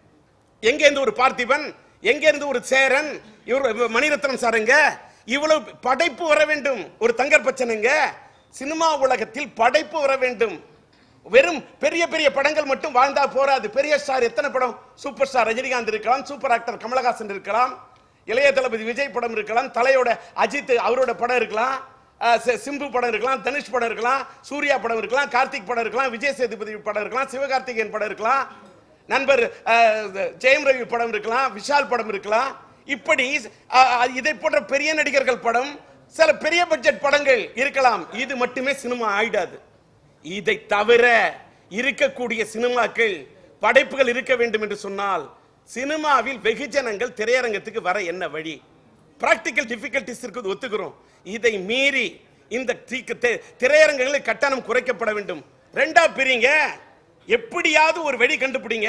எங்க இருந்து ஒரு பார்த்திபன் எங்க இருந்து ஒரு சேரன் இவர் மணிரத்னம் சாருங்க இவ்வளவு படைப்பு வர வேண்டும் ஒரு தங்கர் பச்சனுங்க சினிமா உலகத்தில் படைப்பு வர வேண்டும் வெறும் பெரிய பெரிய படங்கள் மட்டும் வாழ்ந்தா போராது பெரிய ஸ்டார் எத்தனை படம் சூப்பர் ஸ்டார் ரஜினிகாந்த் இருக்கலாம் சூப்பர் ஆக்டர் கமலஹாசன் இருக்கலாம் இளைய தளபதி விஜய் படம் இருக்கலாம் தலையோட அஜித் அவரோட படம் இருக்கலாம் அஹ் சி- சிம்பு படம் இருக்கலாம் தனுஷ் படம் இருக்கலாம் சூர்யா படம் இருக்கலாம் கார்த்திக் படம் இருக்கலாம் விஜய் சேதுபதி படம் இருக்கலாம் சிவகார்த்திகேயன் படம் இருக்கலாம் நண்பர் அஹ், ஜெயம் ரவி படம் இருக்கலாம் விஷால் படம் இருக்கலாம் இப்படி அஹ், இதை போன்ற பெரிய நடிகர்கள் படம் சில பெரிய பட்ஜெட் படங்கள் இருக்கலாம் இது மட்டுமே சினிமா ஆயிடாது இதை தவிர இருக்கக்கூடிய சினிமாக்கள் படைப்புகள் இருக்க வேண்டும் என்று சொன்னால் சினிமாவில் வெகுஜனங்கள் திரையரங்கத்துக்கு வர என்ன வழி பிராக்டிக்கல் டிஃபிகல்டிஸ் இருக்குது ஒத்துக்கிறோம் இதை மீறி இந்த தி- தி- திரையரங்குகளில் கட்டணம் குறைக்கப்பட வேண்டும் ரெண்டா பிரிங்க எப்படியாவது ஒரு வழி கண்டுபிடிங்க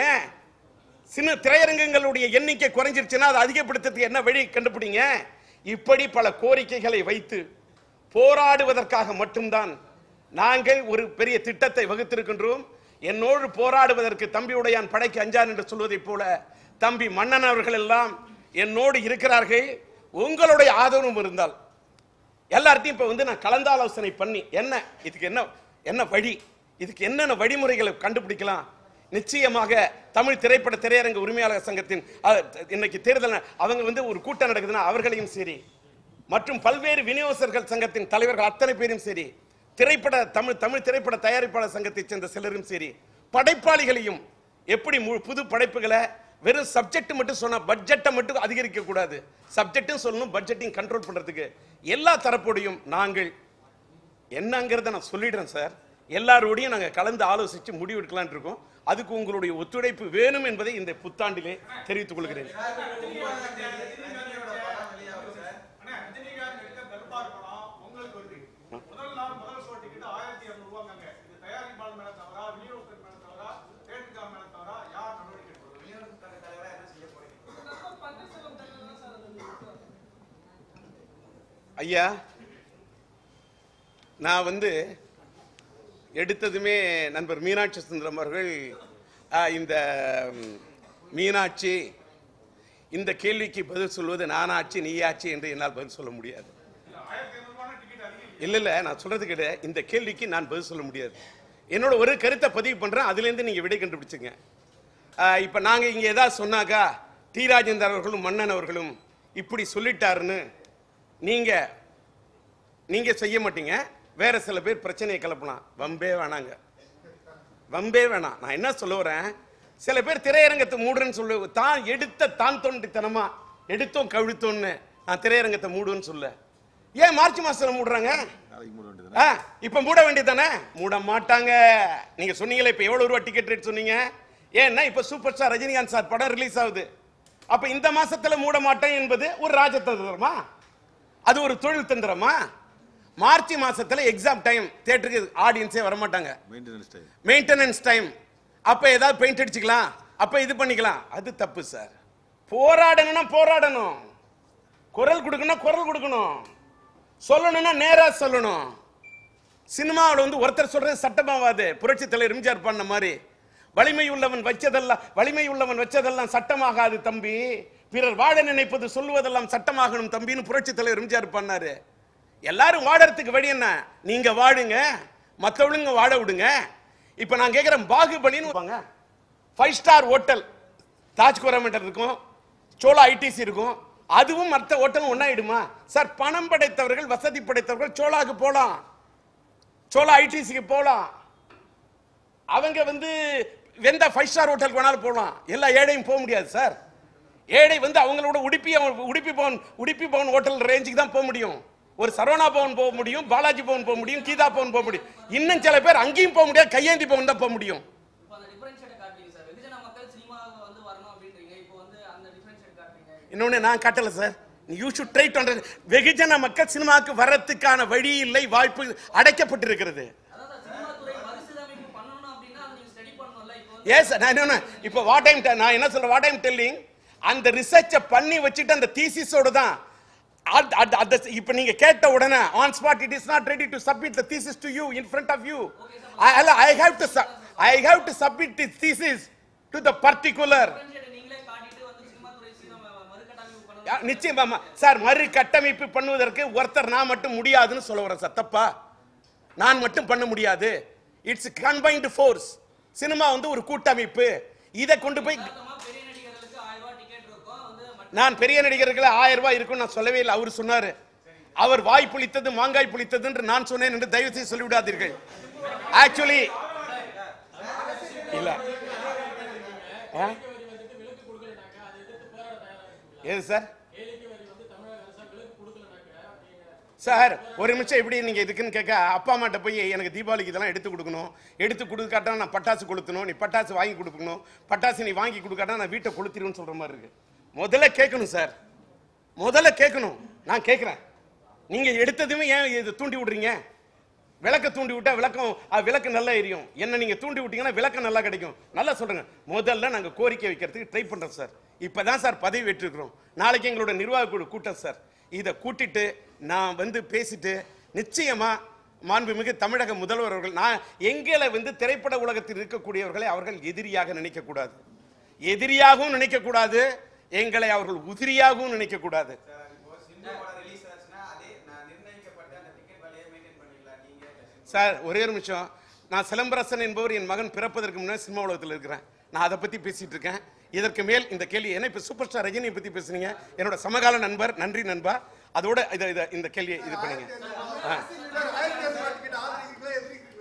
சின்ன திரையரங்கங்களுடைய எண்ணிக்கை குறைஞ்சிருச்சுன்னா அதை அதிகப்படுத்துறதுக்கு என்ன வழி கண்டுபிடிங்க இப்படி பல கோரிக்கைகளை வைத்து போராடுவதற்காக மட்டும்தான் நாங்கள் ஒரு பெரிய திட்டத்தை வகுத்திருக்கின்றோம் என்னோடு போராடுவதற்கு தம்பி உடையான் படைக்கு அஞ்சான் என்று சொல்வதைப் போல தம்பி மன்னன் அவர்கள் எல்லாம் என்னோடு இருக்கிறார்கள் உங்களுடைய ஆதரவும் இருந்தால் எல்லார்ட்டையும் இப்ப வந்து நான் கலந்தாலோசனை பண்ணி என்ன இதுக்கு என்ன என்ன வழி இதுக்கு என்னென்ன வழிமுறைகளை கண்டுபிடிக்கலாம் நிச்சயமாக தமிழ் திரைப்பட திரையரங்க உரிமையாளர் சங்கத்தின் அஹ், இன்னைக்கு தேர்தல் ந- அவங்க வந்து ஒரு கூட்டம் நடக்குதுன்னா அவர்களையும் சரி மற்றும் பல்வேறு விநியோகஸ்தர்கள் சங்கத்தின் தலைவர்கள் அத்தனை பேரும் சரி திரைப்பட தமிழ் தமிழ் திரைப்பட தயாரிப்பாளர் சங்கத்தைச் சேர்ந்த சிலரும் சரி படைப்பாளிகளையும் எப்படி மு- புது படைப்புகளை வெறும் சப்ஜெக்ட் மட்டும் சொன்னா பட்ஜெட்டை மட்டும் அதிகரிக்க கூடாது சப்ஜெக்ட்டும் சொல்லணும் பட்ஜெட்டையும் கண்ட்ரோல் பண்றதுக்கு எல்லா தரப்போடையும் நாங்கள் என்னங்கிறத நான் சொல்லிடுறேன் சார் எல்லாரோடையும் நாங்கள் கலந்து ஆலோசித்து முடிவெடுக்கலாம்னு இருக்கோம் அதுக்கு உங்களுடைய ஒத்துழைப்பு வேணும் என்பதை இந்த புத்தாண்டிலே தெரிவித்துக் கொள்கிறேன் அண்ணா, ரஜினிகாந்த் எடுத்த தர்பார் படம் உங்களுக்கு வருது. முதல் நாள் முதல் show ticket 1200 ரூபாங்காங்க. இது தயாரிப்பாளர் மேல தவறா, விநியோகஸ்தர் மேல தவறா, தேட்டருக்காரர் மேல தவறா, யார் நடவடிக்கை எடுப்பது? ஐயா நான் வந்து எடுத்ததுமே நண்பர் மீனாட்சி சுந்தரம் அவர்கள் ஆ, இந்த ம், மீனாட்சி இந்த கேள்விக்கு பதில் சொல்வது நானாச்சு நீயாச்சு என்று என்னால் பதில் சொல்ல முடியாது இல்ல இல்ல நான் சொல்றது கிடையாது இந்த கேள்விக்கு நான் பதில் சொல்ல முடியாது என்னோட ஒரு கருத்தை பதிவு பண்றேன் அதுல இருந்து நீங்க விடை கண்டுபிடிச்சுங்க ஆஹ் இப்ப நாங்க இங்க ஏதாவது சொன்னாக்கா டி ராஜேந்தர் அவர்களும் மன்னன் அவர்களும் இப்படி சொல்லிட்டாருன்னு நீங்க நீங்க செய்ய மாட்டீங்க வேற சில பேர் பிரச்சனையை கிளப்பலாம் வம்பே வேணாங்க வம்பே வேணாம் நான் என்ன சொல்ல வரேன் சில பேர் திரையரங்கத்தை மூடுறேன்னு சொல்லு தான் எடுத்த தான் தோண்டித்தனமா எடுத்தோம் கவிழ்த்தோன்னு நான் திரையரங்கத்தை மூடுன்னு சொல்ல ஏன் மார்ச் மாசத்துல மூடுறாங்க ஆ, இப்ப மூட வேண்டியதானே மூட மாட்டாங்க நீங்க சொன்னீங்களே இப்ப எவ்வளவு ரூபா டிக்கெட் ரேட் சொன்னீங்க ஏன்னா இப்ப சூப்பர் ஸ்டார் ரஜினிகாந்த் சார் படம் ரிலீஸ் ஆகுது அப்ப இந்த மாசத்துல மூட மாட்டேன் என்பது ஒரு ராஜதந்திரமா அது ஒரு தொழில் தந்திரமா மார்ச் மாசத்துல எக்ஸாம் டைம் தியேட்டருக்கு ஆடியன்ஸே வர மாட்டாங்க மெயின்டெனன்ஸ் டைம் மெயின்டெனன்ஸ் டைம் அப்ப ஏதாவது பெயிண்ட் அடிச்சுக்கலாம் அப்ப இது பண்ணிக்கலாம் அது தப்பு சார் போராடணும்னா போராடணும் குரல் கொடுக்கணும் குரல் கொடுக்கணும் சொல்லணும்னா நேரா சொல்லணும் சினிமாவில் வந்து ஒருத்தர் சொல்றது சட்டமாவாது புரட்சி தலைவர் எம்ஜிஆர் பண்ண மாதிரி வலிமை உள்ளவன் வச்சதெல்லாம் வலிமை உள்ளவன் வச்சதெல்லாம் சட்டமாகாது தம்பி பிறர் வாழ நினைப்பது சொல்லுவதெல்லாம் சட்டமாகணும் தம்பின்னு புரட்சி தலைவர் எம்ஜிஆர் பண்ணாரு எல்லாரும் வாழறதுக்கு வழி என்ன நீங்க வாழுங்க மத்தவளுங்க வாழ விடுங்க இப்ப நான் கேக்குறேன் பாகுபலின்னு வாங்க five star hotel Taj Coromandel இருக்கும் சோலா ஐடிசி இருக்கும் அதுவும் மற்ற ஹோட்டலும் ஒன்னாயிடுமா சார் பணம் படைத்தவர்கள் வசதி படைத்தவர்கள் சோலாக்கு போலாம் சோலா ஐடிசிக்கு போலாம் அவங்க வந்து எந்த ஃபைவ் ஸ்டார் ஹோட்டலுக்கு வேணாலும் போகலாம் எல்லா ஏழையும் போக முடியாது சார் ஏழை வந்து அவங்களோட உடுப்பி அவன் உடுப்பி பவன் உடுப்பி பவன் ஹோட்டல் ரேஞ்சுக்கு தான் போக முடியும் ஒரு சரவணா பவன் போக முடியும் பாலாஜி பவன் போக முடியும் கீதா பவன் போக முடியும் இன்னும் சில பேர் அங்கேயும் போக முடியாது கையேந்தி பவன் தான் போக முடியும் இப்போ அந்த டிஃபரன்ஷியேட் காட்டுறீங்க சார் வெகுஜன மக்கள் சினிமா வந்து வரணும் அப்படின்றீங்க இப்போ வந்து அந்த டிஃபரன்ஷியேட் காட்டுறீங்க இன்னொன்னு நான் காட்டல sir you should try to வெகுஜன மக்கள் சினிமாவுக்கு வர்றதுக்கான வழி இல்லை வாய்ப்பு அடைக்கப்பட்டிருக்கிறது அதாவது சினிமா துறை மறுசீரமைப்பு பண்ணணும் அப்படின்னா அதை நீங்க ஸ்டடி பண்ணணும்ல இப்போ வந்து எஸ் நான் என்ன இப்போ வாட் டைம் நான் என்ன சொல்றேன் வாட் டைம் டெல்லிங் அந்த ரிசர்ச்சை பண்ணி வச்சுட்டு அந்த தீசிஸோட தான் அத்- அத்- அந்த இப்போ நீங்க கேட்ட உடனே on spot it is not ready to submit the thesis to you in front of you I have to I have to submit the thesis to the particular differentiate நீங்களே காட்டிட்டு வந்து சினிமா துறை சீனம் மறுகட்டமைப்பு பண்ணணும் நிச்சயமா சார் மறு கட்டமைப்பு பண்ணுவதற்கு ஒருத்தர் நான் மட்டும் முடியாதுன்னு சொல்ல வரேன் சார் தப்பா நான் மட்டும் பண்ண முடியாது இட்ஸ் கம்பைன்டு ஃபோர்ஸ் சினிமா வந்து ஒரு கூட்டமைப்பு இதை கொண்டு போய் யதார்த்தமா பெரிய நடிகர்களுக்கு ஆயிரம் ரூபாய் டிக்கெட் இருக்கும் வந்து மற்ற நான் பெரிய நடிகர்கள் ஆயிரம் ரூபாய் இருக்கும்னு நான் சொல்லவே இல்லை அவர் சொன்னாரு அவர் வாய் புளித்தது மாங்காய் புளித்தது என்று நான் சொன்னேன் என்று தயவு செய்து சொல்லிவிடாதீர்கள் ஆக்சுவலி இல்ல ஆ? எது சார் சார் ஒரு நிமிஷம் எப்படி நீங்க இதுக்குன்னு கேட்க அப்பா அம்மாட்ட போய் எனக்கு தீபாவளிக்கு இதெல்லாம் எடுத்து கொடுக்கணும் எடுத்து கொடுக்காட்டா நான் பட்டாசு கொளுத்தணும் நீ பட்டாசு வாங்கி கொடுக்கணும் பட்டாசு நீ வாங்கி கொடுக்காட்டா நான் வீட்டை கொளுத்திடுவேன்னு சொல்ற மாதிரி இருக்கு முதல்ல கேட்கணும் சார் முதல்ல கேட்கணும் நான் கேட்குறேன் நீங்க எடுத்ததுமே ஏன் இது தூண்டி விடுறீங்க விளக்க தூண்டி விட்டா விளக்கம் அஹ், விளக்கு நல்லா எரியும் என்ன நீங்க தூண்டி விட்டீங்கன்னா விளக்கம் நல்லா கிடைக்கும் நல்லா சொல்லுங்க முதல்ல நாங்க கோரிக்கை வைக்கிறதுக்கு ட்ரை பண்றோம் சார் இப்பதான் சார் பதவி வெற்றிருக்கிறோம் நாளைக்கு எங்களோட நிர்வாக குழு கூட்டம் சார் இதை கூட்டிட்டு நான் வந்து பேசிட்டு நிச்சயமா மாண்புமிகு தமிழக முதல்வர் அவர்கள் நான் எங்களை வந்து திரைப்பட உலகத்தில் இருக்கக்கூடியவர்களை அவர்கள் எதிரியாக நினைக்க கூடாது எதிரியாகவும் நினைக்க கூடாது எங்களை அவர்கள் உதிரியாகவும் நினைக்க கூடாது சார் இப்போ சிந்து படம் ரிலீஸ் ஆச்சுன்னா அதே நான் நிர்ணயிக்கப்பட்ட அந்த டிக்கெட் விலையை மெயின்டைன் பண்ணிக்கலாம் நீங்க சார் ஒரே ஒரு நிமிஷம் நான் சிலம்பரசன் என்பவர் என் மகன் பிறப்பதற்கு முன்னாடி சினிமா உலகத்தில் இருக்கிறேன் நான் அதை பத்தி பேசிட்டு இருக்கேன் இதற்கு மேல் இந்த கேள்வி ஏன்னா இப்ப சூப்பர் ஸ்டார் ரஜினியை பத்தி பேசுனீங்க என்னோட சமகால நண்பர் நன்றி நண்பா அதோட இதை இதை இந்த கேள்வியை இது பண்ணுங்க ஆ.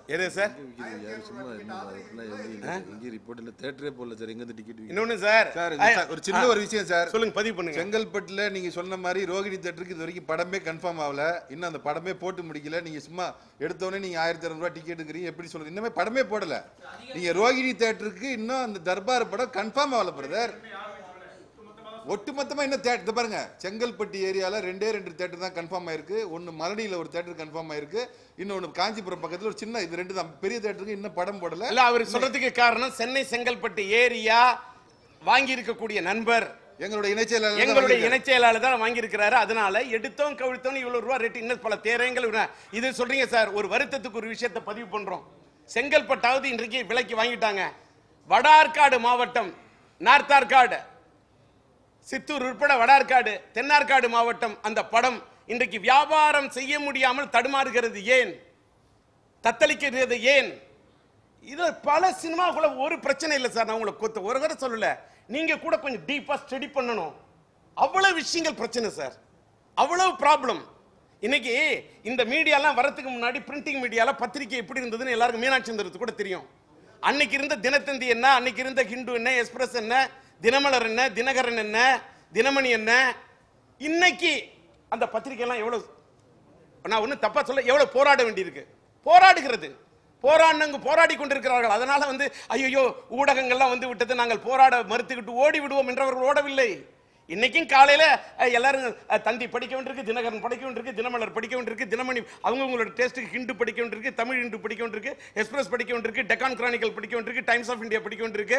எது சார் விக்கிறது யாரு சும்மா என்னமா அதெல்லாம் எங்கேயும் இல்லை சார். எங்கேயும் ரிப்போர்ட் இல்லை தேட்டரே போடல சார் எங்கேருந்து டிக்கெட் விற்கிறது இன்னொன்னு சார் சார் ஆ, ஒரு சின்ன ஒரு விஷயம் சார் சொல்லுங்க பதிவு பண்ணுங்க செங்கல்பட்டுல நீங்க சொன்ன மாதிரி ரோகிணி தேட்டருக்கு இது வரைக்கும் படமே கன்ஃபார்ம் ஆகல இன்னும் அந்த படமே போட்டு முடிக்கல நீங்க சும்மா எடுத்தோடனே நீங்க ஆயிரத்தி இரநூறுவா டிக்கெட்டுங்கிறீங்க எப்படி சொல்லுங்க இன்னுமே படமே போடல நீங்க ரோகிணி தேட்டருக்கு இன்னும் அந்த தர்பார் படம் கன்ஃபார்ம் ஆகல பிரதர் ஒட்டுமொத்தமா இன்னும் தேட்டர் பாருங்க செங்கல்பட்டு ஏரியால ரெண்டே ரெண்டு தேட்டர் தான் கன்ஃபார்ம் ஆயிருக்கு ஒன்னு மலடியில ஒரு தேட்டர் கன்ஃபார்ம் ஆயிருக்கு இன்னொன்னு காஞ்சிபுரம் பக்கத்துல ஒரு சின்ன இது ரெண்டு தான் பெரிய தேட்டருக்கு இன்னும் படம் போடல இல்ல அவர் சொல்றதுக்கு காரணம் சென்னை செங்கல்பட்டு ஏரியா வாங்கி இருக்கக்கூடிய நண்பர் எங்களுடைய இணைச் செயலாளர் தான் எங்களுடைய வாங்கியிருக்காரு. இணைச் செயலாளர் தான் வாங்கியிருக்கிறாரு அதனால எடுத்தோம் கவிழ்த்தோம் இவ்வளவு ரூபா ரேட்டு இன்னும் பல தேரங்கள் இவ்வளவு. இது சொல்றீங்க சார் ஒரு வருத்தத்துக்கு ஒரு விஷயத்தை பதிவு பண்றோம் செங்கல்பட்டாவது இன்றைக்கு விலைக்கு வாங்கிட்டாங்க வட ஆற்காடு மாவட்டம் நார்த் ஆற்காடு சித்தூர் உட்பட வட ஆற்காடு தென்னார்காடு மாவட்டம் அந்த படம் இன்றைக்கு வியாபாரம் செய்ய முடியாமல் தடுமாறுகிறது ஏன் தத்தளிக்கிறது ஏன் இது பல சினிமாக்குள்ள ஒரு பிரச்சனை இல்லை சார் நான் உங்களை கொத்த ஒரு தடவை சொல்லல நீங்க கூட கொஞ்சம் டீப்பா ஸ்டடி பண்ணணும் அவ்வளவு விஷயங்கள் பிரச்சனை சார் அவ்வளவு ப்ராப்ளம் இன்னைக்கு இந்த மீடியாலாம் வரதுக்கு முன்னாடி பிரிண்டிங் மீடியால பத்திரிக்கை எப்படி இருந்ததுன்னு எல்லாருக்கும் மீனாட்சி சுந்தரத்துக்கு கூட தெரியும் அன்னைக்கு இருந்த தினத்தந்தி என்ன அன்னைக்கு இருந்த ஹிந்து என்ன எக்ஸ்பிரஸ் என்ன தினமலர் என்ன தினகரன் என்ன தினமணி என்ன இன்னைக்கு அந்த பத்திரிக்கை எல்லாம் எவ்வளவு நான் ஒன்றும் தப்பா சொல்ல எவ்வளவு போராட வேண்டியிருக்கு போராடுகிறது போராடினவங்க போராடி கொண்டிருக்கிறார்கள் அதனால வந்து ஐயோ ஊடகங்கள்லாம் வந்து விட்டது நாங்கள் போராட மறுத்துக்கிட்டு ஓடி விடுவோம் என்றவர்கள் ஓடவில்லை இன்னைக்கும் காலையில அஹ், எல்லாரும் அஹ், தந்தி படிக்க வேண்டியிருக்கு தினகரன் படிக்க வேண்டியிருக்கு தினமலர் படிக்க வேண்டியிருக்கு தினமணி அவங்கவங்களோட டேஸ்ட்டுக்கு ஹிந்து படிக்க வேண்டியிருக்கு தமிழ் ஹிந்து படிக்க வேண்டியிருக்கு எக்ஸ்பிரஸ் படிக்க வேண்டியிருக்கு டெக்கான் கிரானிக்கல் படிக்க வேண்டியிருக்கு டைம்ஸ் ஆஃப் இந்தியா படிக்க வேண்டியிருக்கு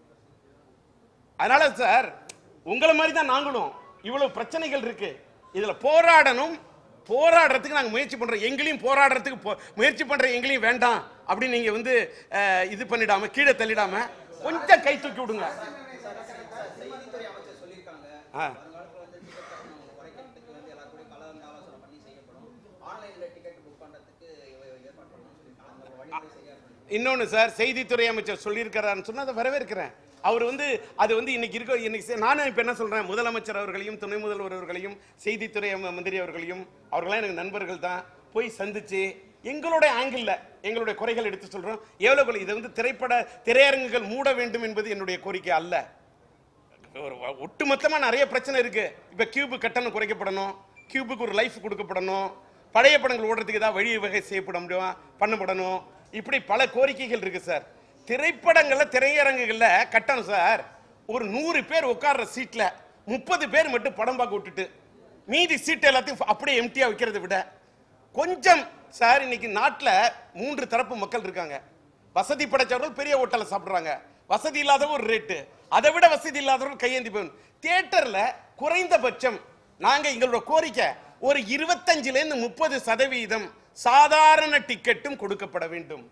அதனால சார் உங்களை மாதிரி தான் நாங்களும் இவ்வளவு பிரச்சனைகள் இருக்கு இதுல போராடணும் போராடுறதுக்கு நாங்க முயற்சி பண்றோம் எங்களையும் போராடுறதுக்கு போ- முயற்சி பண்ற எங்களையும் வேண்டாம் அப்படின்னு நீங்க வந்து அஹ், இது பண்ணிடாம கீழே தள்ளிடாம கொஞ்சம் கை தூக்கி விடுங்க செய்தித்துறை அமைச்சர் சொல்லியிருக்காங்க ஆ. வருங்காலத்தில் வந்து டிக்கெட் கட்டணம் குறைக்கிறதுக்கு வந்து எல்லாரும் கூட கலந்து ஆலோசனை பண்ணி செய்யப்படும் ஆன்லைன்ல டிக்கெட் புக் பண்றதுக்கு ஏ- ஏற்பாடு பண்ணணும்னு சொல்லியிருக்காங்க அந்த வழிமுறை சரியா இருக்கு இன்னொன்னு சார் செய்தித்துறை அமைச்சர் சொல்லியிருக்கிறாருன்னு சொன்னா அதை வரவேற்கிறேன் அவர் வந்து அது வந்து இன்னைக்கு இருக்க இன்னைக்கு செ- நானும் இப்ப என்ன சொல்றேன் முதலமைச்சர் அவர்களையும் துணை முதல்வர் அவர்களையும் செய்தித்துறை ம- மந்திரி அவர்களையும் அவர்களாம் எனக்கு நண்பர்கள் தான் போய் சந்திச்சு எங்களுடைய ஆங்கிள் எங்களுடைய குறைகள் எடுத்து சொல்றோம் எவ்வளவு குறை- இதை வந்து திரைப்பட திரையரங்குகள் மூட வேண்டும் என்பது என்னுடைய கோரிக்கை அல்ல ஒரு வ- ஒட்டுமொத்தமா நிறைய பிரச்சனை இருக்கு இப்ப கியூபு கட்டணம் குறைக்கப்படணும் கியூபுக்கு ஒரு லைஃப் கொடுக்கப்படணும் பழைய படங்கள் ஓடுறதுக்கு ஏதாவது வழி வகை செய்யப்பட முடியும் பண்ணப்படணும் இப்படி பல கோரிக்கைகள் இருக்கு சார் திரைப்படங்கள்ல திரையரங்குகள்ல கட்டணம் சார் ஒரு நூறு பேர் உட்கார்ற சீட்ல முப்பது பேர் மட்டும் படம் பார்க்க விட்டுட்டு மீதி சீட் எல்லாத்தையும் அப்படியே எம்டியா வைக்கிறதை விட கொஞ்சம் சார் இன்னைக்கு நாட்டுல மூன்று தரப்பு மக்கள் இருக்காங்க வசதி படைச்சவர்கள் பெரிய ஹோட்டல்ல சாப்பிடுறாங்க வசதி இல்லாதவங்க ஒரு ரேட்டு அதை விட வசதி இல்லாதவர்கள் கையேந்தி போகணும் தியேட்டர்ல குறைந்தபட்சம் நாங்க எங்களோட கோரிக்கை ஒரு இருபத்தஞ்சுல இருந்து முப்பது சதவீதம் சாதாரண டிக்கெட்டும் கொடுக்கப்பட வேண்டும்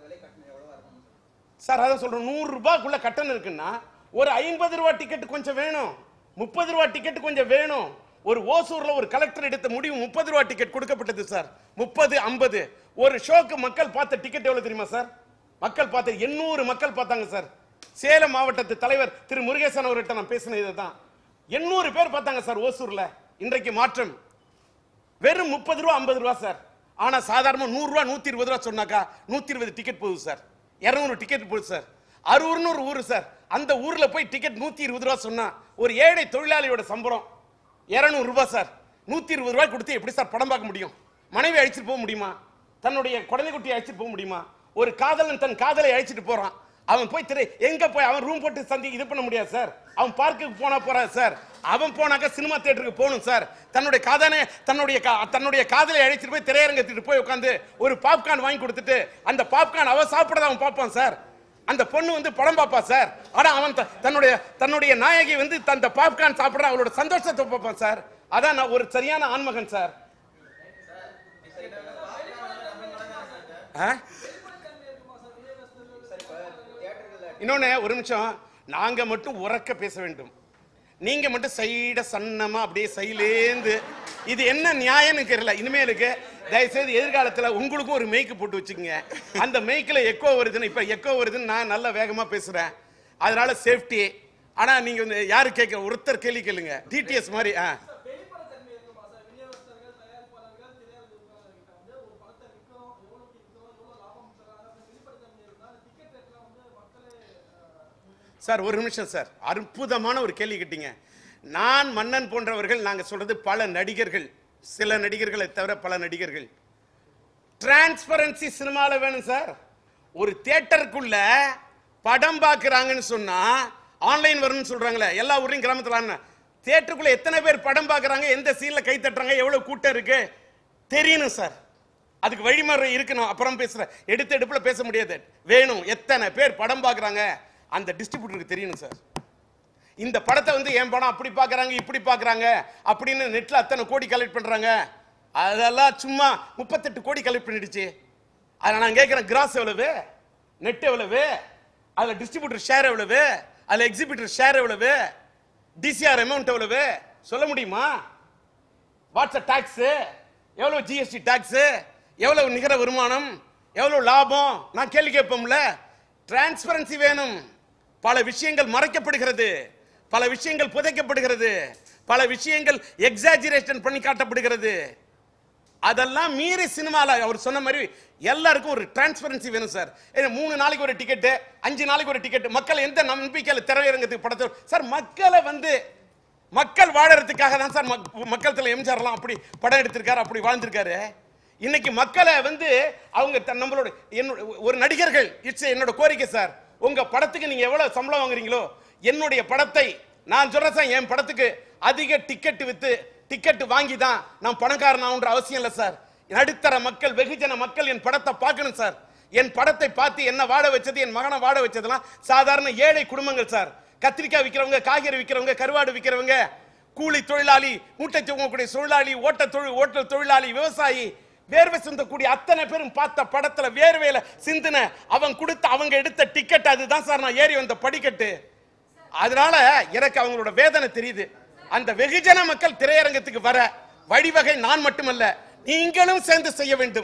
சார் அதான் சொல்றேன் நூறு ரூபாய்க்குள்ள கட்டணம் இருக்குன்னா ஒரு ஐம்பது ரூபா டிக்கெட் கொஞ்சம் வேணும் முப்பது ரூபா டிக்கெட் கொஞ்சம் வேணும் ஒரு ஓசூர்ல ஒரு கலெக்டர் எடுத்த முடிவு முப்பது ரூபா டிக்கெட் கொடுக்கப்பட்டது சார் முப்பது ஐம்பது ஒரு ஷோக்கு மக்கள் பார்த்த டிக்கெட் எவ்வளவு தெரியுமா சார் மக்கள் பார்த்த எண்ணூறு மக்கள் பார்த்தாங்க சார் சேலம் மாவட்டத்து தலைவர் திரு முருகேசன் அவர்கிட்ட நான் பேசினது இதுதான் எண்ணூறு பேர் பார்த்தாங்க சார் ஓசூர்ல இன்றைக்கு மாற்றம் வெறும் முப்பது ரூபா ஐம்பது ரூபா சார் ஆனா சாதாரண நூறு ரூபா நூத்தி இருபது ரூபா சொன்னாக்கா நூத்தி இருபது டிக்கெட் போகுது சார் இருநூறு டிக்கெட் போகுது சார் அரூர்னு ஒரு ஊர் சார் அந்த ஊர்ல போய் டிக்கெட் நூத்தி இருபது ரூபா சொன்னா ஒரு ஏழை தொழிலாளியோட சம்பளம் இருநூறு ரூபாய் சார் நூத்தி இருபது ரூபாய் கொடுத்து எப்படி சார் படம் பார்க்க முடியும் மனைவி அழைச்சிட்டு போக முடியுமா தன்னுடைய குழந்தை குட்டியை அழைச்சிட்டு போக முடியுமா ஒரு காதலன் தன் காதலை அழைச்சிட்டு போறான் அவன் போய் திரை எங்க போய் அவன் ரூம் போட்டு சந்தி இது பண்ண முடியாது சார் அவன் பார்க்குக்கு போனா போறான் சார் அவன் போனாக்க சினிமா தியேட்டருக்கு போகணும் சார் தன்னுடைய காதனை தன்னுடைய கா- தன்னுடைய காதலை அழைச்சிட்டு போய் திரையரங்கத்துக்கு போய் உட்காந்து ஒரு பாப்கார்ன் வாங்கி கொடுத்துட்டு அந்த பாப்கார்ன் அவன் சாப்பிடறத அவன் பார்ப்பான் சார் அந்த பொண்ணு வந்து படம் பார்ப்பா சார் ஆனா அவன் த- தன்னுடைய தன்னுடைய நாயகி வந்து அந்த பாப்கார்ன் சாப்பிடுற அவளோட சந்தோஷத்தை பார்ப்பான் சார் அதான் நான் ஒரு சரியான ஆண்மகன் சார் ஆ? இன்னொன்னு ஒரு நிமிஷம் நாங்க மட்டும் உறக்க பேச வேண்டும் நீங்க மட்டும் சைட சன்னமா அப்படியே சைலேந்து இது என்ன நியாயம்னு தெரியல இனிமேலுக்கு தயவுசெய்து எதிர்காலத்துல உங்களுக்கும் ஒரு மெய்க்கு போட்டு வச்சுக்கோங்க அந்த மெய்க்கில் எக்கோ வருதுன்னு இப்ப எக்கோ வருதுன்னு நான் நல்ல வேகமா பேசுறேன் அதனால சேஃப்டி ஆனா நீங்க வந்து யாரு கேட்க ஒருத்தர் கேள்வி கேளுங்க டிடிஎஸ் மாதிரி ஆ வெளிப்படைத்தன்மை இருக்குமா சார் விநியோகஸ்தர்கள் தயாரிப்பாளர்கள் திரையரங்குகிட்ட வந்து ஒரு படத்தை விற்கிறோம் எவ்வளோக்கு விற்கிறோம் எவ்வளோ லாபம் தரோம் சார் ஒரு நிமிஷம் சார் அற்புதமான ஒரு கேள்வி கேட்டீங்க நான் மன்னன் போன்றவர்கள் நாங்க சொல்றது பல நடிகர்கள் சில நடிகர்களை தவிர பல நடிகர்கள் டிரான்ஸ்பரன்சி சினிமால வேணும் சார் ஒரு தியேட்டருக்குள்ள படம் பார்க்கறாங்கன்னு சொன்னா ஆன்லைன் வரும்னு சொல்றாங்களே எல்லா ஊர்லயும் கிராமத்துல தியேட்டருக்குள்ள எத்தனை பேர் படம் பார்க்கறாங்க எந்த சீன்ல கை தட்டுறாங்க எவ்வளவு கூட்டம் இருக்கு தெரியணும் சார் அதுக்கு வழிமுறை இருக்கணும் அப்புறம் பேசுறேன் எடுத்த எடுப்புல பேச முடியாது வேணும் எத்தனை பேர் படம் பார்க்கறாங்க அந்த டிஸ்ட்ரிபியூட்டருக்கு தெரியணும் சார் இந்த படத்தை வந்து என் படம் அப்படி பார்க்கறாங்க இப்படி பார்க்கறாங்க அப்படின்னு நெட்ல அத்தனை கோடி கலெக்ட் பண்றாங்க அதெல்லாம் சும்மா முப்பத்தெட்டு கோடி கலெக்ட் பண்ணிடுச்சு அதில் நான் கேட்குறேன் கிராஸ் எவ்வளவு நெட் எவ்வளவு அதில் டிஸ்ட்ரிபியூட்டர் ஷேர் எவ்வளவு அதில் எக்ஸிபியூட்டர் ஷேர் எவ்வளவு டிசிஆர் அமௌண்ட் எவ்வளவு சொல்ல முடியுமா வாட்ஸ் டாக்ஸ் எவ்வளவு ஜிஎஸ்டி டாக்ஸ் எவ்வளவு நிகர வருமானம் எவ்வளவு லாபம் நான் கேள்வி கேட்போம்ல டிரான்ஸ்பரன்சி வேணும் பல விஷயங்கள் மறைக்கப்படுகிறது பல விஷயங்கள் புதைக்கப்படுகிறது பல விஷயங்கள் எக்ஸாஜிரேஷன் பண்ணி காட்டப்படுகிறது அதெல்லாம் மீறி சினிமால அவர் சொன்ன மாதிரி எல்லாருக்கும் ஒரு டிரான்ஸ்பரன்சி வேணும் சார் ஏன்னா, மூணு நாளைக்கு ஒரு டிக்கெட்டு அஞ்சு நாளைக்கு ஒரு டிக்கெட் மக்கள் எந்த நம்பிக்கையில் திரையரங்கத்துக்கு படத்தை சார் மக்களை வந்து மக்கள் வாழறதுக்காக தான் சார் மக்- மக்கள் தலை எம்ஜிஆர்லாம் அப்படி படம் எடுத்திருக்காரு அப்படி வாழ்ந்திருக்காரு இன்னைக்கு மக்களை வந்து அவங்க தன் நம்மளோட என்னோட ஒரு நடிகர்கள் இட்ஸ் என்னோட கோரிக்கை சார் உங்க படத்துக்கு நீங்க எவ்வளவு சம்பளம் வாங்குறீங்களோ என்னுடைய படத்தை நான் சொல்றேன் சார் என் படத்துக்கு அதிக டிக்கெட் வித்து டிக்கெட் வாங்கி தான் நான் பணக்காரன் ஆகுன்ற அவசியம் இல்லை சார் நடுத்தர மக்கள் வெகுஜன மக்கள் என் படத்தை பார்க்கணும் சார் என் படத்தை பார்த்து என்ன வாட வச்சது என் மகனை வாட வச்சதெல்லாம் சாதாரண ஏழை குடும்பங்கள் சார் கத்திரிக்காய் விற்கிறவங்க காய்கறி விற்கிறவங்க கருவாடு விற்கிறவங்க கூலி தொழிலாளி மூட்டை தூங்கக்கூடிய தொழிலாளி ஓட்ட தொழில் ஓட்டல் தொழிலாளி விவசாயி வேர்வை சிந்தக்கூடிய அத்தனை பேரும் பார்த்த படத்துல வேர்வையில சிந்தின அவன் கொடுத்த அவங்க எடுத்த டிக்கெட் அதுதான் சார் நான் ஏறி வந்த படிக்கட்டு அதனால எனக்கு அவங்களோட வேதனை தெரியுது அந்த வெகுஜன மக்கள் திரையரங்கத்துக்கு வர வழிவகை நான் மட்டுமல்ல நீங்களும் சேர்ந்து செய்ய வேண்டும்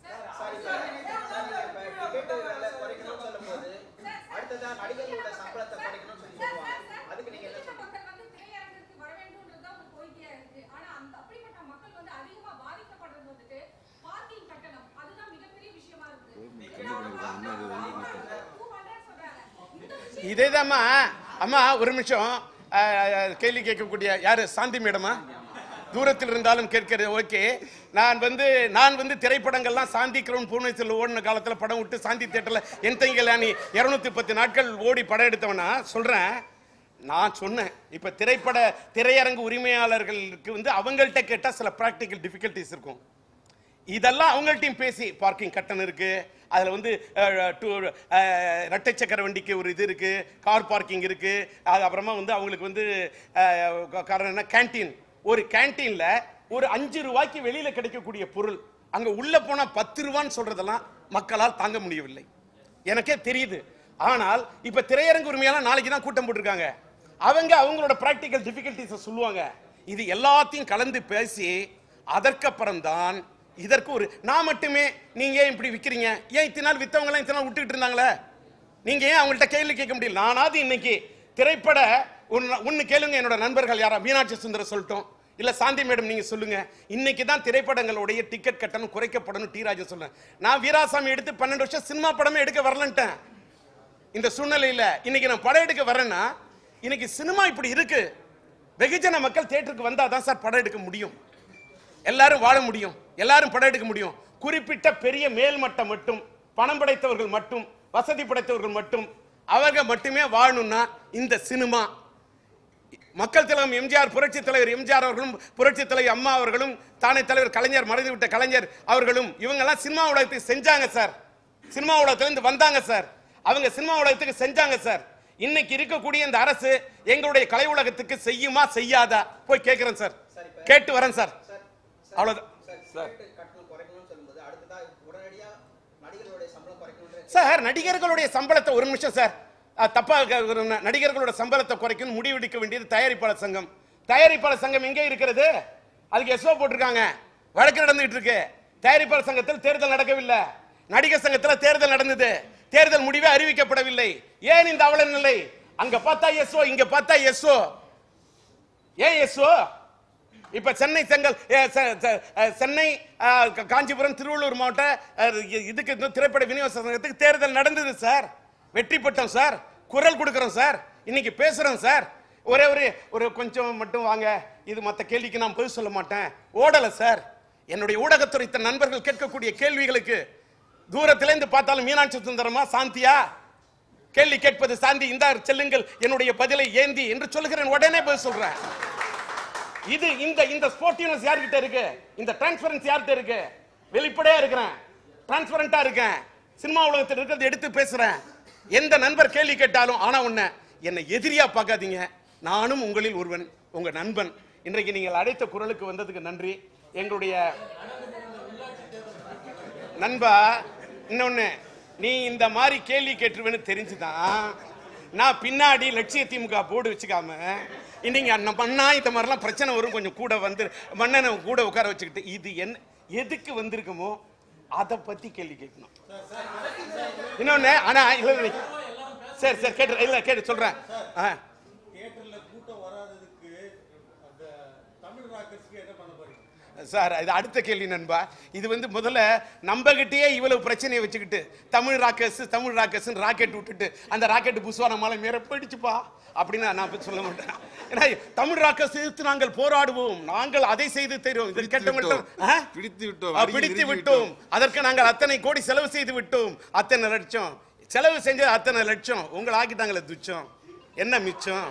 டிக்கெட் விலை குறைக்கணும்னு சொல்லும்போது அடுத்ததா நடிகர்களோட சம்பளத்தை குறைக்கணும்னு சொல்லி சொல்லுவாங்க அதுக்கு நீங்க என்ன சொல்றீங்க மக்கள் வந்து திரையரங்குக்கு வர வேண்டும்ன்றதுதான் ஒரு கோரிக்கையா இருக்கு ஆனா அந்த அப்படிப்பட்ட மக்கள் வந்து அதிகமா பாதிக்கப்படுறது வந்துட்டு பார்க்கிங் கட்டணம் அதுதான் மிகப்பெரிய விஷயமா இருக்கு டூ ஹண்ட்ரட் சொல்றாங்க இந்த விஷயம் இதேதாம்மா அம்மா ஒரு நிமிஷம் அஹ், கேள்வி கேட்கக்கூடிய யாரு சாந்தி மேடமா தூரத்தில் இருந்தாலும் கேட்கிறது ஓகே நான் வந்து நான் வந்து திரைப்படங்கள்லாம் சாந்தி கிரவுண்ட் பூர்ணேஸ்வரில் ஓடின காலத்தில் படம் விட்டு சாந்தி தேட்டரில் என் தங்கலானி இரநூத்தி பத்து நாட்கள் ஓடி படம் எடுத்தவனா சொல்கிறேன் நான் சொன்னேன் இப்போ திரைப்பட திரையரங்கு உரிமையாளர்களுக்கு வந்து அவங்கள்ட்ட கேட்டால் சில ப்ராக்டிக்கல் டிஃபிகல்ட்டிஸ் இருக்கும் இதெல்லாம் அவங்கள்ட்டையும் பேசி பார்க்கிங் கட்டணம் இருக்கு அதுல வந்து அஹ், டூ அஹ், இரட்டை சக்கர வண்டிக்கு ஒரு இது இருக்கு கார் பார்க்கிங் இருக்கு அது அப்புறமா வந்து அவங்களுக்கு வந்து அஹ், க- காரணம் என்ன கேண்டீன் ஒரு கேண்டீன்ல ஒரு அஞ்சு ரூபாய்க்கு வெளியில கிடைக்கக்கூடிய பொருள் அங்க உள்ள போனா பத்து ரூபான்னு சொல்றதெல்லாம் மக்களால் தாங்க முடியவில்லை எனக்கே தெரியுது ஆனால் இப்ப திரையரங்கு உரிமையாளர் நாளைக்கு தான் கூட்டம் போட்டிருக்காங்க அவங்க அவங்களோட பிராக்டிக்கல் டிஃபிகல்ட்டிஸை சொல்லுவாங்க இது எல்லாத்தையும் கலந்து பேசி அதற்கப்புறம் தான் இதற்கு ஒரு நான் மட்டுமே நீங்க ஏன் இப்படி விக்கிறீங்க ஏன் இத்தனை நாள் வித்தவங்க எல்லாம் இத்தனை நாள் விட்டுக்கிட்டு இருந்தாங்களே நீங்க ஏன் அவங்கள்ட்ட கேள்வி கேட்க முடியல நானாவது இன்னைக்கு திரைப்பட ஒன்னு ஒன்னு கேளுங்க என்னோட நண்பர்கள் யாரா மீனாட்சி சுந்தரம் சொல்லட்டும் இல்ல சாந்தி மேடம் நீங்க சொல்லுங்க இன்னைக்கு தான் திரைப்படங்களுடைய டிக்கெட் கட்டணம் குறைக்கப்படணும் டி ராஜா சொல்றேன் நான் வீராசாமி எடுத்து பன்னெண்டு வருஷம் சினிமா படமே எடுக்க வரலன்ட்டேன் இந்த சூழ்நிலையில இன்னைக்கு நான் படம் எடுக்க வரேன்னா இன்னைக்கு சினிமா இப்படி இருக்கு வெகுஜன மக்கள் தியேட்டருக்கு வந்தா தான் சார் படம் எடுக்க முடியும் எல்லாரும் வாழ முடியும் எல்லாரும் படம் எடுக்க முடியும் குறிப்பிட்ட பெரிய மேல்மட்டம் மட்டும் பணம் படைத்தவர்கள் மட்டும் வசதி படைத்தவர்கள் மட்டும் அவங்க மட்டுமே வாழணும்னா இந்த சினிமா மக்கள் தலைவர் எம்ஜிஆர் புரட்சி தலைவர் எம்ஜிஆர் அவர்களும் புரட்சி தலைவர் அம்மா அவர்களும் தானே தலைவர் கலைஞர் மறைந்து விட்ட கலைஞர் அவர்களும் இவங்கெல்லாம் சினிமா உலகத்துக்கு செஞ்சாங்க சார் சினிமா உலகத்திலிருந்து வந்தாங்க சார் அவங்க சினிமா உலகத்துக்கு செஞ்சாங்க சார் இன்னைக்கு இருக்கக்கூடிய இந்த அரசு எங்களுடைய கலை உலகத்துக்கு செய்யுமா செய்யாதா போய் கேட்கிறேன் சார் கேட்டு வரேன் சார் அவ்வளவுதான் சார் டிக்கெட் கட்டணம் குறைக்கணும்னு சொல்லும்போது அடுத்ததா உடனடியா நடிகர்களுடைய சம்பளம் குறைக்கணும்ன்ற சார் நடிகர்களுடைய சம்பளத்தை ஒரு நிமிஷம் சார் அஹ், தப்பா க- ஒரு ந- நடிகர்களோட சம்பளத்தை குறைக்கணும் முடிவெடுக்க வேண்டியது தயாரிப்பாளர் சங்கம் தயாரிப்பாளர் சங்கம் எங்கே இருக்கிறது அதுக்கு எஸ்ஓ போட்டிருக்காங்க வழக்கு நடந்துகிட்டு இருக்கு தயாரிப்பாளர் சங்கத்தில் தேர்தல் நடக்கவில்லை நடிகர் சங்கத்தில் தேர்தல் நடந்தது தேர்தல் முடிவே அறிவிக்கப்படவில்லை ஏன் இந்த அவல நிலை அங்க பார்த்தா எஸ்ஓ இங்க பார்த்தா எஸ்ஓ ஏன் எஸ்ஓ இப்ப சென்னை செங்கல் ஏ, செ- செ- அஹ், சென்னை அஹ், கா- காஞ்சிபுரம் திருவள்ளூர் மாவட்ட அஹ், இ- இதுக்கு இந்த திரைப்பட விநியோக சங்கத்துக்கு தேர்தல் நடந்தது சார் வெற்றி பெற்றோம் சார் குரல் கொடுக்குறோம் சார் இன்னைக்கு பேசுறோம் சார் ஒரே ஒரு ஒரு கொஞ்சம் மட்டும் வாங்க இது மற்ற கேள்விக்கு நான் பதில் சொல்ல மாட்டேன் ஓடல சார் என்னுடைய ஊடகத்துறை தன் நண்பர்கள் கேட்கக்கூடிய கேள்விகளுக்கு தூரத்துல இருந்து பார்த்தாலும் மீனாட்சி சுந்தரமா சாந்தியா கேள்வி கேட்பது சாந்தி இந்த செல்லுங்கள் என்னுடைய பதிலை ஏந்தி என்று சொல்லுகிறேன் உடனே பதில் சொல்றேன் இது இந்த இந்த ஸ்போர்ட்டிவ்னஸ் யார்கிட்ட இருக்கு இந்த டிரான்ஸ்பரன்ஸ் யார்கிட்ட இருக்கு வெளிப்படையா இருக்கிறேன் டிரான்ஸ்பரண்டா இருக்கேன் சினிமா உலகத்தில் இருக்கிறது எடுத்து பேசுறேன் எந்த நண்பர் கேள்வி கேட்டாலும் ஆனா உன்ன என்னை எதிரியா பார்க்காதீங்க நானும் உங்களில் ஒருவன் உங்க நண்பன் இன்றைக்கு நீங்கள் அழைத்த குரலுக்கு வந்ததுக்கு நன்றி எங்களுடைய நண்பா இன்னொன்னு நீ இந்த மாதிரி கேள்வி கேட்டுருவேன்னு தெரிஞ்சுதான் நான் பின்னாடி லட்சிய திமுக போர்டு வச்சுக்காம இன்னைக்கு அண்ணன் பண்ணா இந்த மாதிரிலாம் பிரச்சனை வரும் கொஞ்சம் கூட வந்து மன்னனை கூட உட்கார வச்சுக்கிட்டு இது என்ன எதுக்கு வந்திருக்குமோ அதை பத்தி கேள்வி கேட்கணும் இன்னொன்னு ஆனா இல்ல இல்ல, சரி சரி கேட்டு இல்ல கேட்டு சொல்றேன் ஆ தியேட்டர்ல கூட்டம் வராததுக்கு அந்த தமிழ் ராக்கர்ஸ்க்கு என்ன பண்ண போறீங்க சார் இது அடுத்த கேள்வி நண்பா இது வந்து முதல்ல நம்பகிட்டயே இவ்வளவு பிரச்சனையை வச்சுக்கிட்டு Tamil rockers Tamil rockers rocket விட்டுட்டு அந்த ராக்கெட் புஸ்வான மேல மேல போயிடுச்சுப்பா அப்படின்னு நான் போய் சொல்ல மாட்டேன் ஏன்னா தமிழ் ராக்கர்ஸ் எதிர்த்து நாங்கள் போராடுவோம் நாங்கள் அதை செய்து தெரியும் இது கேட்டவங்கள்ட்ட ஆ? பிடித்து விட்டோம் ஆ, அருகே பிடித்து நெருங்கி விட்டோம் அதற்கு நாங்கள் அத்தனை கோடி செலவு செய்து விட்டோம் அத்தனை லட்சம் செலவு செஞ்சது அத்தனை லட்சம் உங்களை ஆக்கிட்டாங்களே துச்சம் என்ன மிச்சம்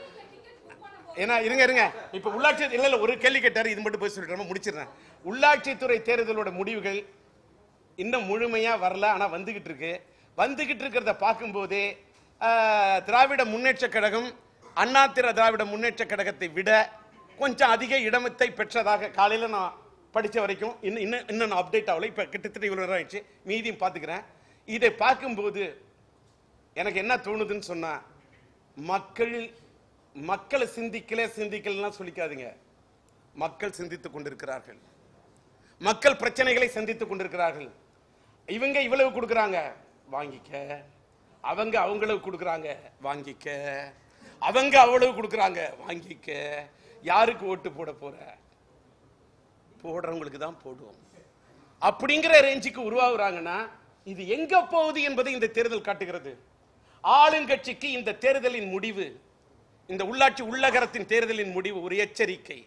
ஏன்னா இருங்க இருங்க இப்ப உள்ளாட்சி இல்ல இல்ல ஒரு கேள்வி கேட்டாரு இது மட்டும் போய் சொல்லிட்டு முடிச்சிடுறேன் உள்ளாட்சித்துறை தேர்தலோட முடிவுகள் இன்னும் முழுமையா வரல ஆனா வந்துகிட்டு இருக்கு வந்துகிட்டு இருக்கிறத பார்க்கும்போதே ஆஹ், திராவிட முன்னேற்ற கழகம் அண்ணா திர திராவிட முன்னேற்ற கழகத்தை விட கொஞ்சம் அதிக இடமத்தை பெற்றதாக காலையில நான் படிச்ச வரைக்கும் இன்னும் இன்னும் இன்னும் நான் அப்டேட் ஆகல இப்ப கிட்டத்தட்ட இவ்வளவு நேரம் ஆயிடுச்சு மீதியும் பார்த்துக்கிறேன் இதை பார்க்கும்போது எனக்கு என்ன தோணுதுன்னு சொன்னா மக்கள் மக்களை சிந்திக்கல சிந்திக்கலன்னா சொல்லிக்காதீங்க மக்கள் சிந்தித்துக் கொண்டிருக்கிறார்கள் மக்கள் பிரச்சனைகளை சந்தித்துக் கொண்டிருக்கிறார்கள் இவங்க இவ்வளவு கொடுக்கறாங்க வாங்கிக்க அவங்க அவங்களுக்கு கொடுக்கறாங்க வாங்கிக்க அவங்க அவ்வளவு கொடுக்கறாங்க வாங்கிக்க யாருக்கு ஓட்டு போட போற போடுறவங்களுக்கு தான் போடுவோம் அப்படிங்கிற ரேஞ்சுக்கு உருவாகுறாங்கன்னா இது எங்க போகுது என்பதை இந்த தேர்தல் காட்டுகிறது ஆளுங்கட்சிக்கு இந்த தேர்தலின் முடிவு இந்த உள்ளாட்சி உள்ளகரத்தின் தேர்தலின் முடிவு ஒரு எச்சரிக்கை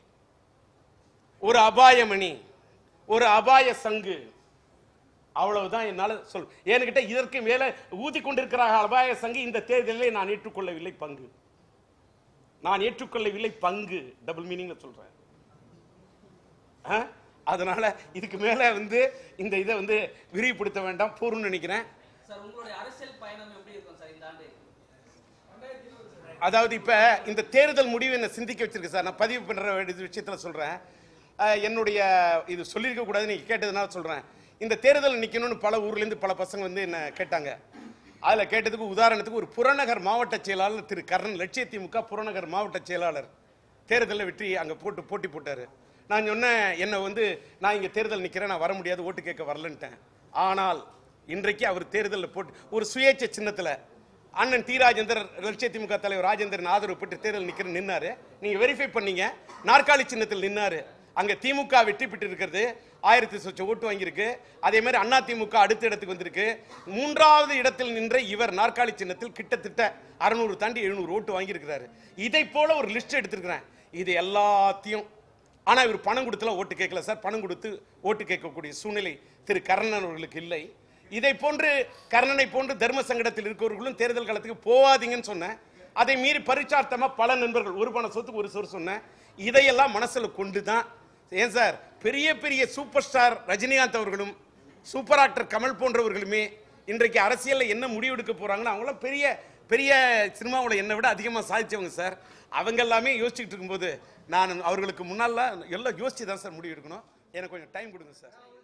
ஒரு அபாயமணி ஒரு அபாய சங்கு அவ்வளவுதான் என்னால சொல் ஏன்கிட்ட இதற்கு மேல ஊதி கொண்டிருக்கிற அபாய சங்கு இந்த தேர்தலிலே நான் ஏற்றுக்கொள்ளவில்லை பங்கு நான் ஏற்றுக்கொள்ளவில்லை பங்கு டபுள் மீனிங்ல சொல்றேன் ஆ? அதனால இதுக்கு மேல வந்து இந்த இதை வந்து விரிவுபடுத்த வேண்டாம் போறோம்னு நினைக்கிறேன் சார் உங்களுடைய அரசியல் பயணம் எப்படி இருக்கும் சார் இந்த ஆண்டு அதாவது இப்ப இந்த தேர்தல் முடிவு என்ன சிந்திக்க வச்சிருக்கு சார் நான் பதிவு பண்ற வேண்டிய விஷயத்துல சொல்றேன் அஹ், என்னுடைய இது சொல்லியிருக்க கூடாது நீங்க கேட்டதுனால சொல்றேன் இந்த தேர்தல் நிக்கணும்னு பல ஊர்ல இருந்து பல பசங்க வந்து என்ன கேட்டாங்க அதுல கேட்டதுக்கு உதாரணத்துக்கு ஒரு புறநகர் மாவட்ட செயலாளர் திரு கர்ணன் லட்சிய திமுக புறநகர் மாவட்ட செயலாளர் தேர்தலில் வெற்றி அங்க போட்டு போட்டி போட்டாரு நான் சொன்னேன் என்னை வந்து நான் இங்க தேர்தல் நிக்கிறேன் நான் வர முடியாது ஓட்டு கேட்க வரலன்ட்டேன் ஆனால் இன்றைக்கு அவர் தேர்தலில் போட்டு ஒரு சுயேட்சை சின்னத்துல அண்ணன் டி ராஜேந்தர் லட்சிய திமுக தலைவர் ராஜேந்திரன் ஆதரவு பெற்று தேர்தல் நிக்கிற நின்னாரு நீங்க வெரிஃபை பண்ணீங்க நாற்காலி சின்னத்தில் நின்னாரு அங்க திமுக வெற்றி பெற்று இருக்கிறது ஆயிரத்தி சொச்ச ஓட்டு வாங்கியிருக்கு அதே மாதிரி அண்ணா திமுக அடுத்த இடத்துக்கு வந்திருக்கு மூன்றாவது இடத்தில் நின்ற இவர் நாற்காலி சின்னத்தில் கிட்டத்தட்ட அறுநூறு தாண்டி எழுநூறு ஓட்டு வாங்கியிருக்கிறாரு இதை போல ஒரு லிஸ்ட் எடுத்திருக்கிறேன் இது எல்லாத்தையும் ஆனா இவர் பணம் கொடுத்துலாம் ஓட்டு கேட்கல சார் பணம் கொடுத்து ஓட்டு கேட்கக்கூடிய சூழ்நிலை திரு கர்ணன் அவர்களுக்கு இல்லை இதை போன்று கர்ணனை போன்று தர்ம சங்கடத்தில் இருக்கிறவர்களும் தேர்தல் காலத்துக்கு போகாதீங்கன்னு சொன்னேன் அதை மீறி பரிச்சார்த்தமா பல நண்பர்கள் ஒரு பண சொத்துக்கு ஒரு சொல் சொன்னேன் இதையெல்லாம் மனசுல கொண்டு தான் ஏன் சார் பெரிய பெரிய சூப்பர் ஸ்டார் ரஜினிகாந்த் அவர்களும் சூப்பர் ஆக்டர் கமல் போன்றவர்களுமே இன்றைக்கு அரசியல்ல என்ன முடிவு எடுக்க போறாங்கன்னா அவங்களாம் பெரிய பெரிய சினிமாவில் என்னை விட அதிகமாக சாதிச்சவங்க சார் அவங்க எல்லாமே யோசிச்சுட்டு இருக்கும்போது நான் அவர்களுக்கு முன்னால எல்லாம் யோசிச்சு தான் சார் முடிவு எடுக்கணும் எனக்கு கொஞ்சம் டைம் கொடுங்க சார்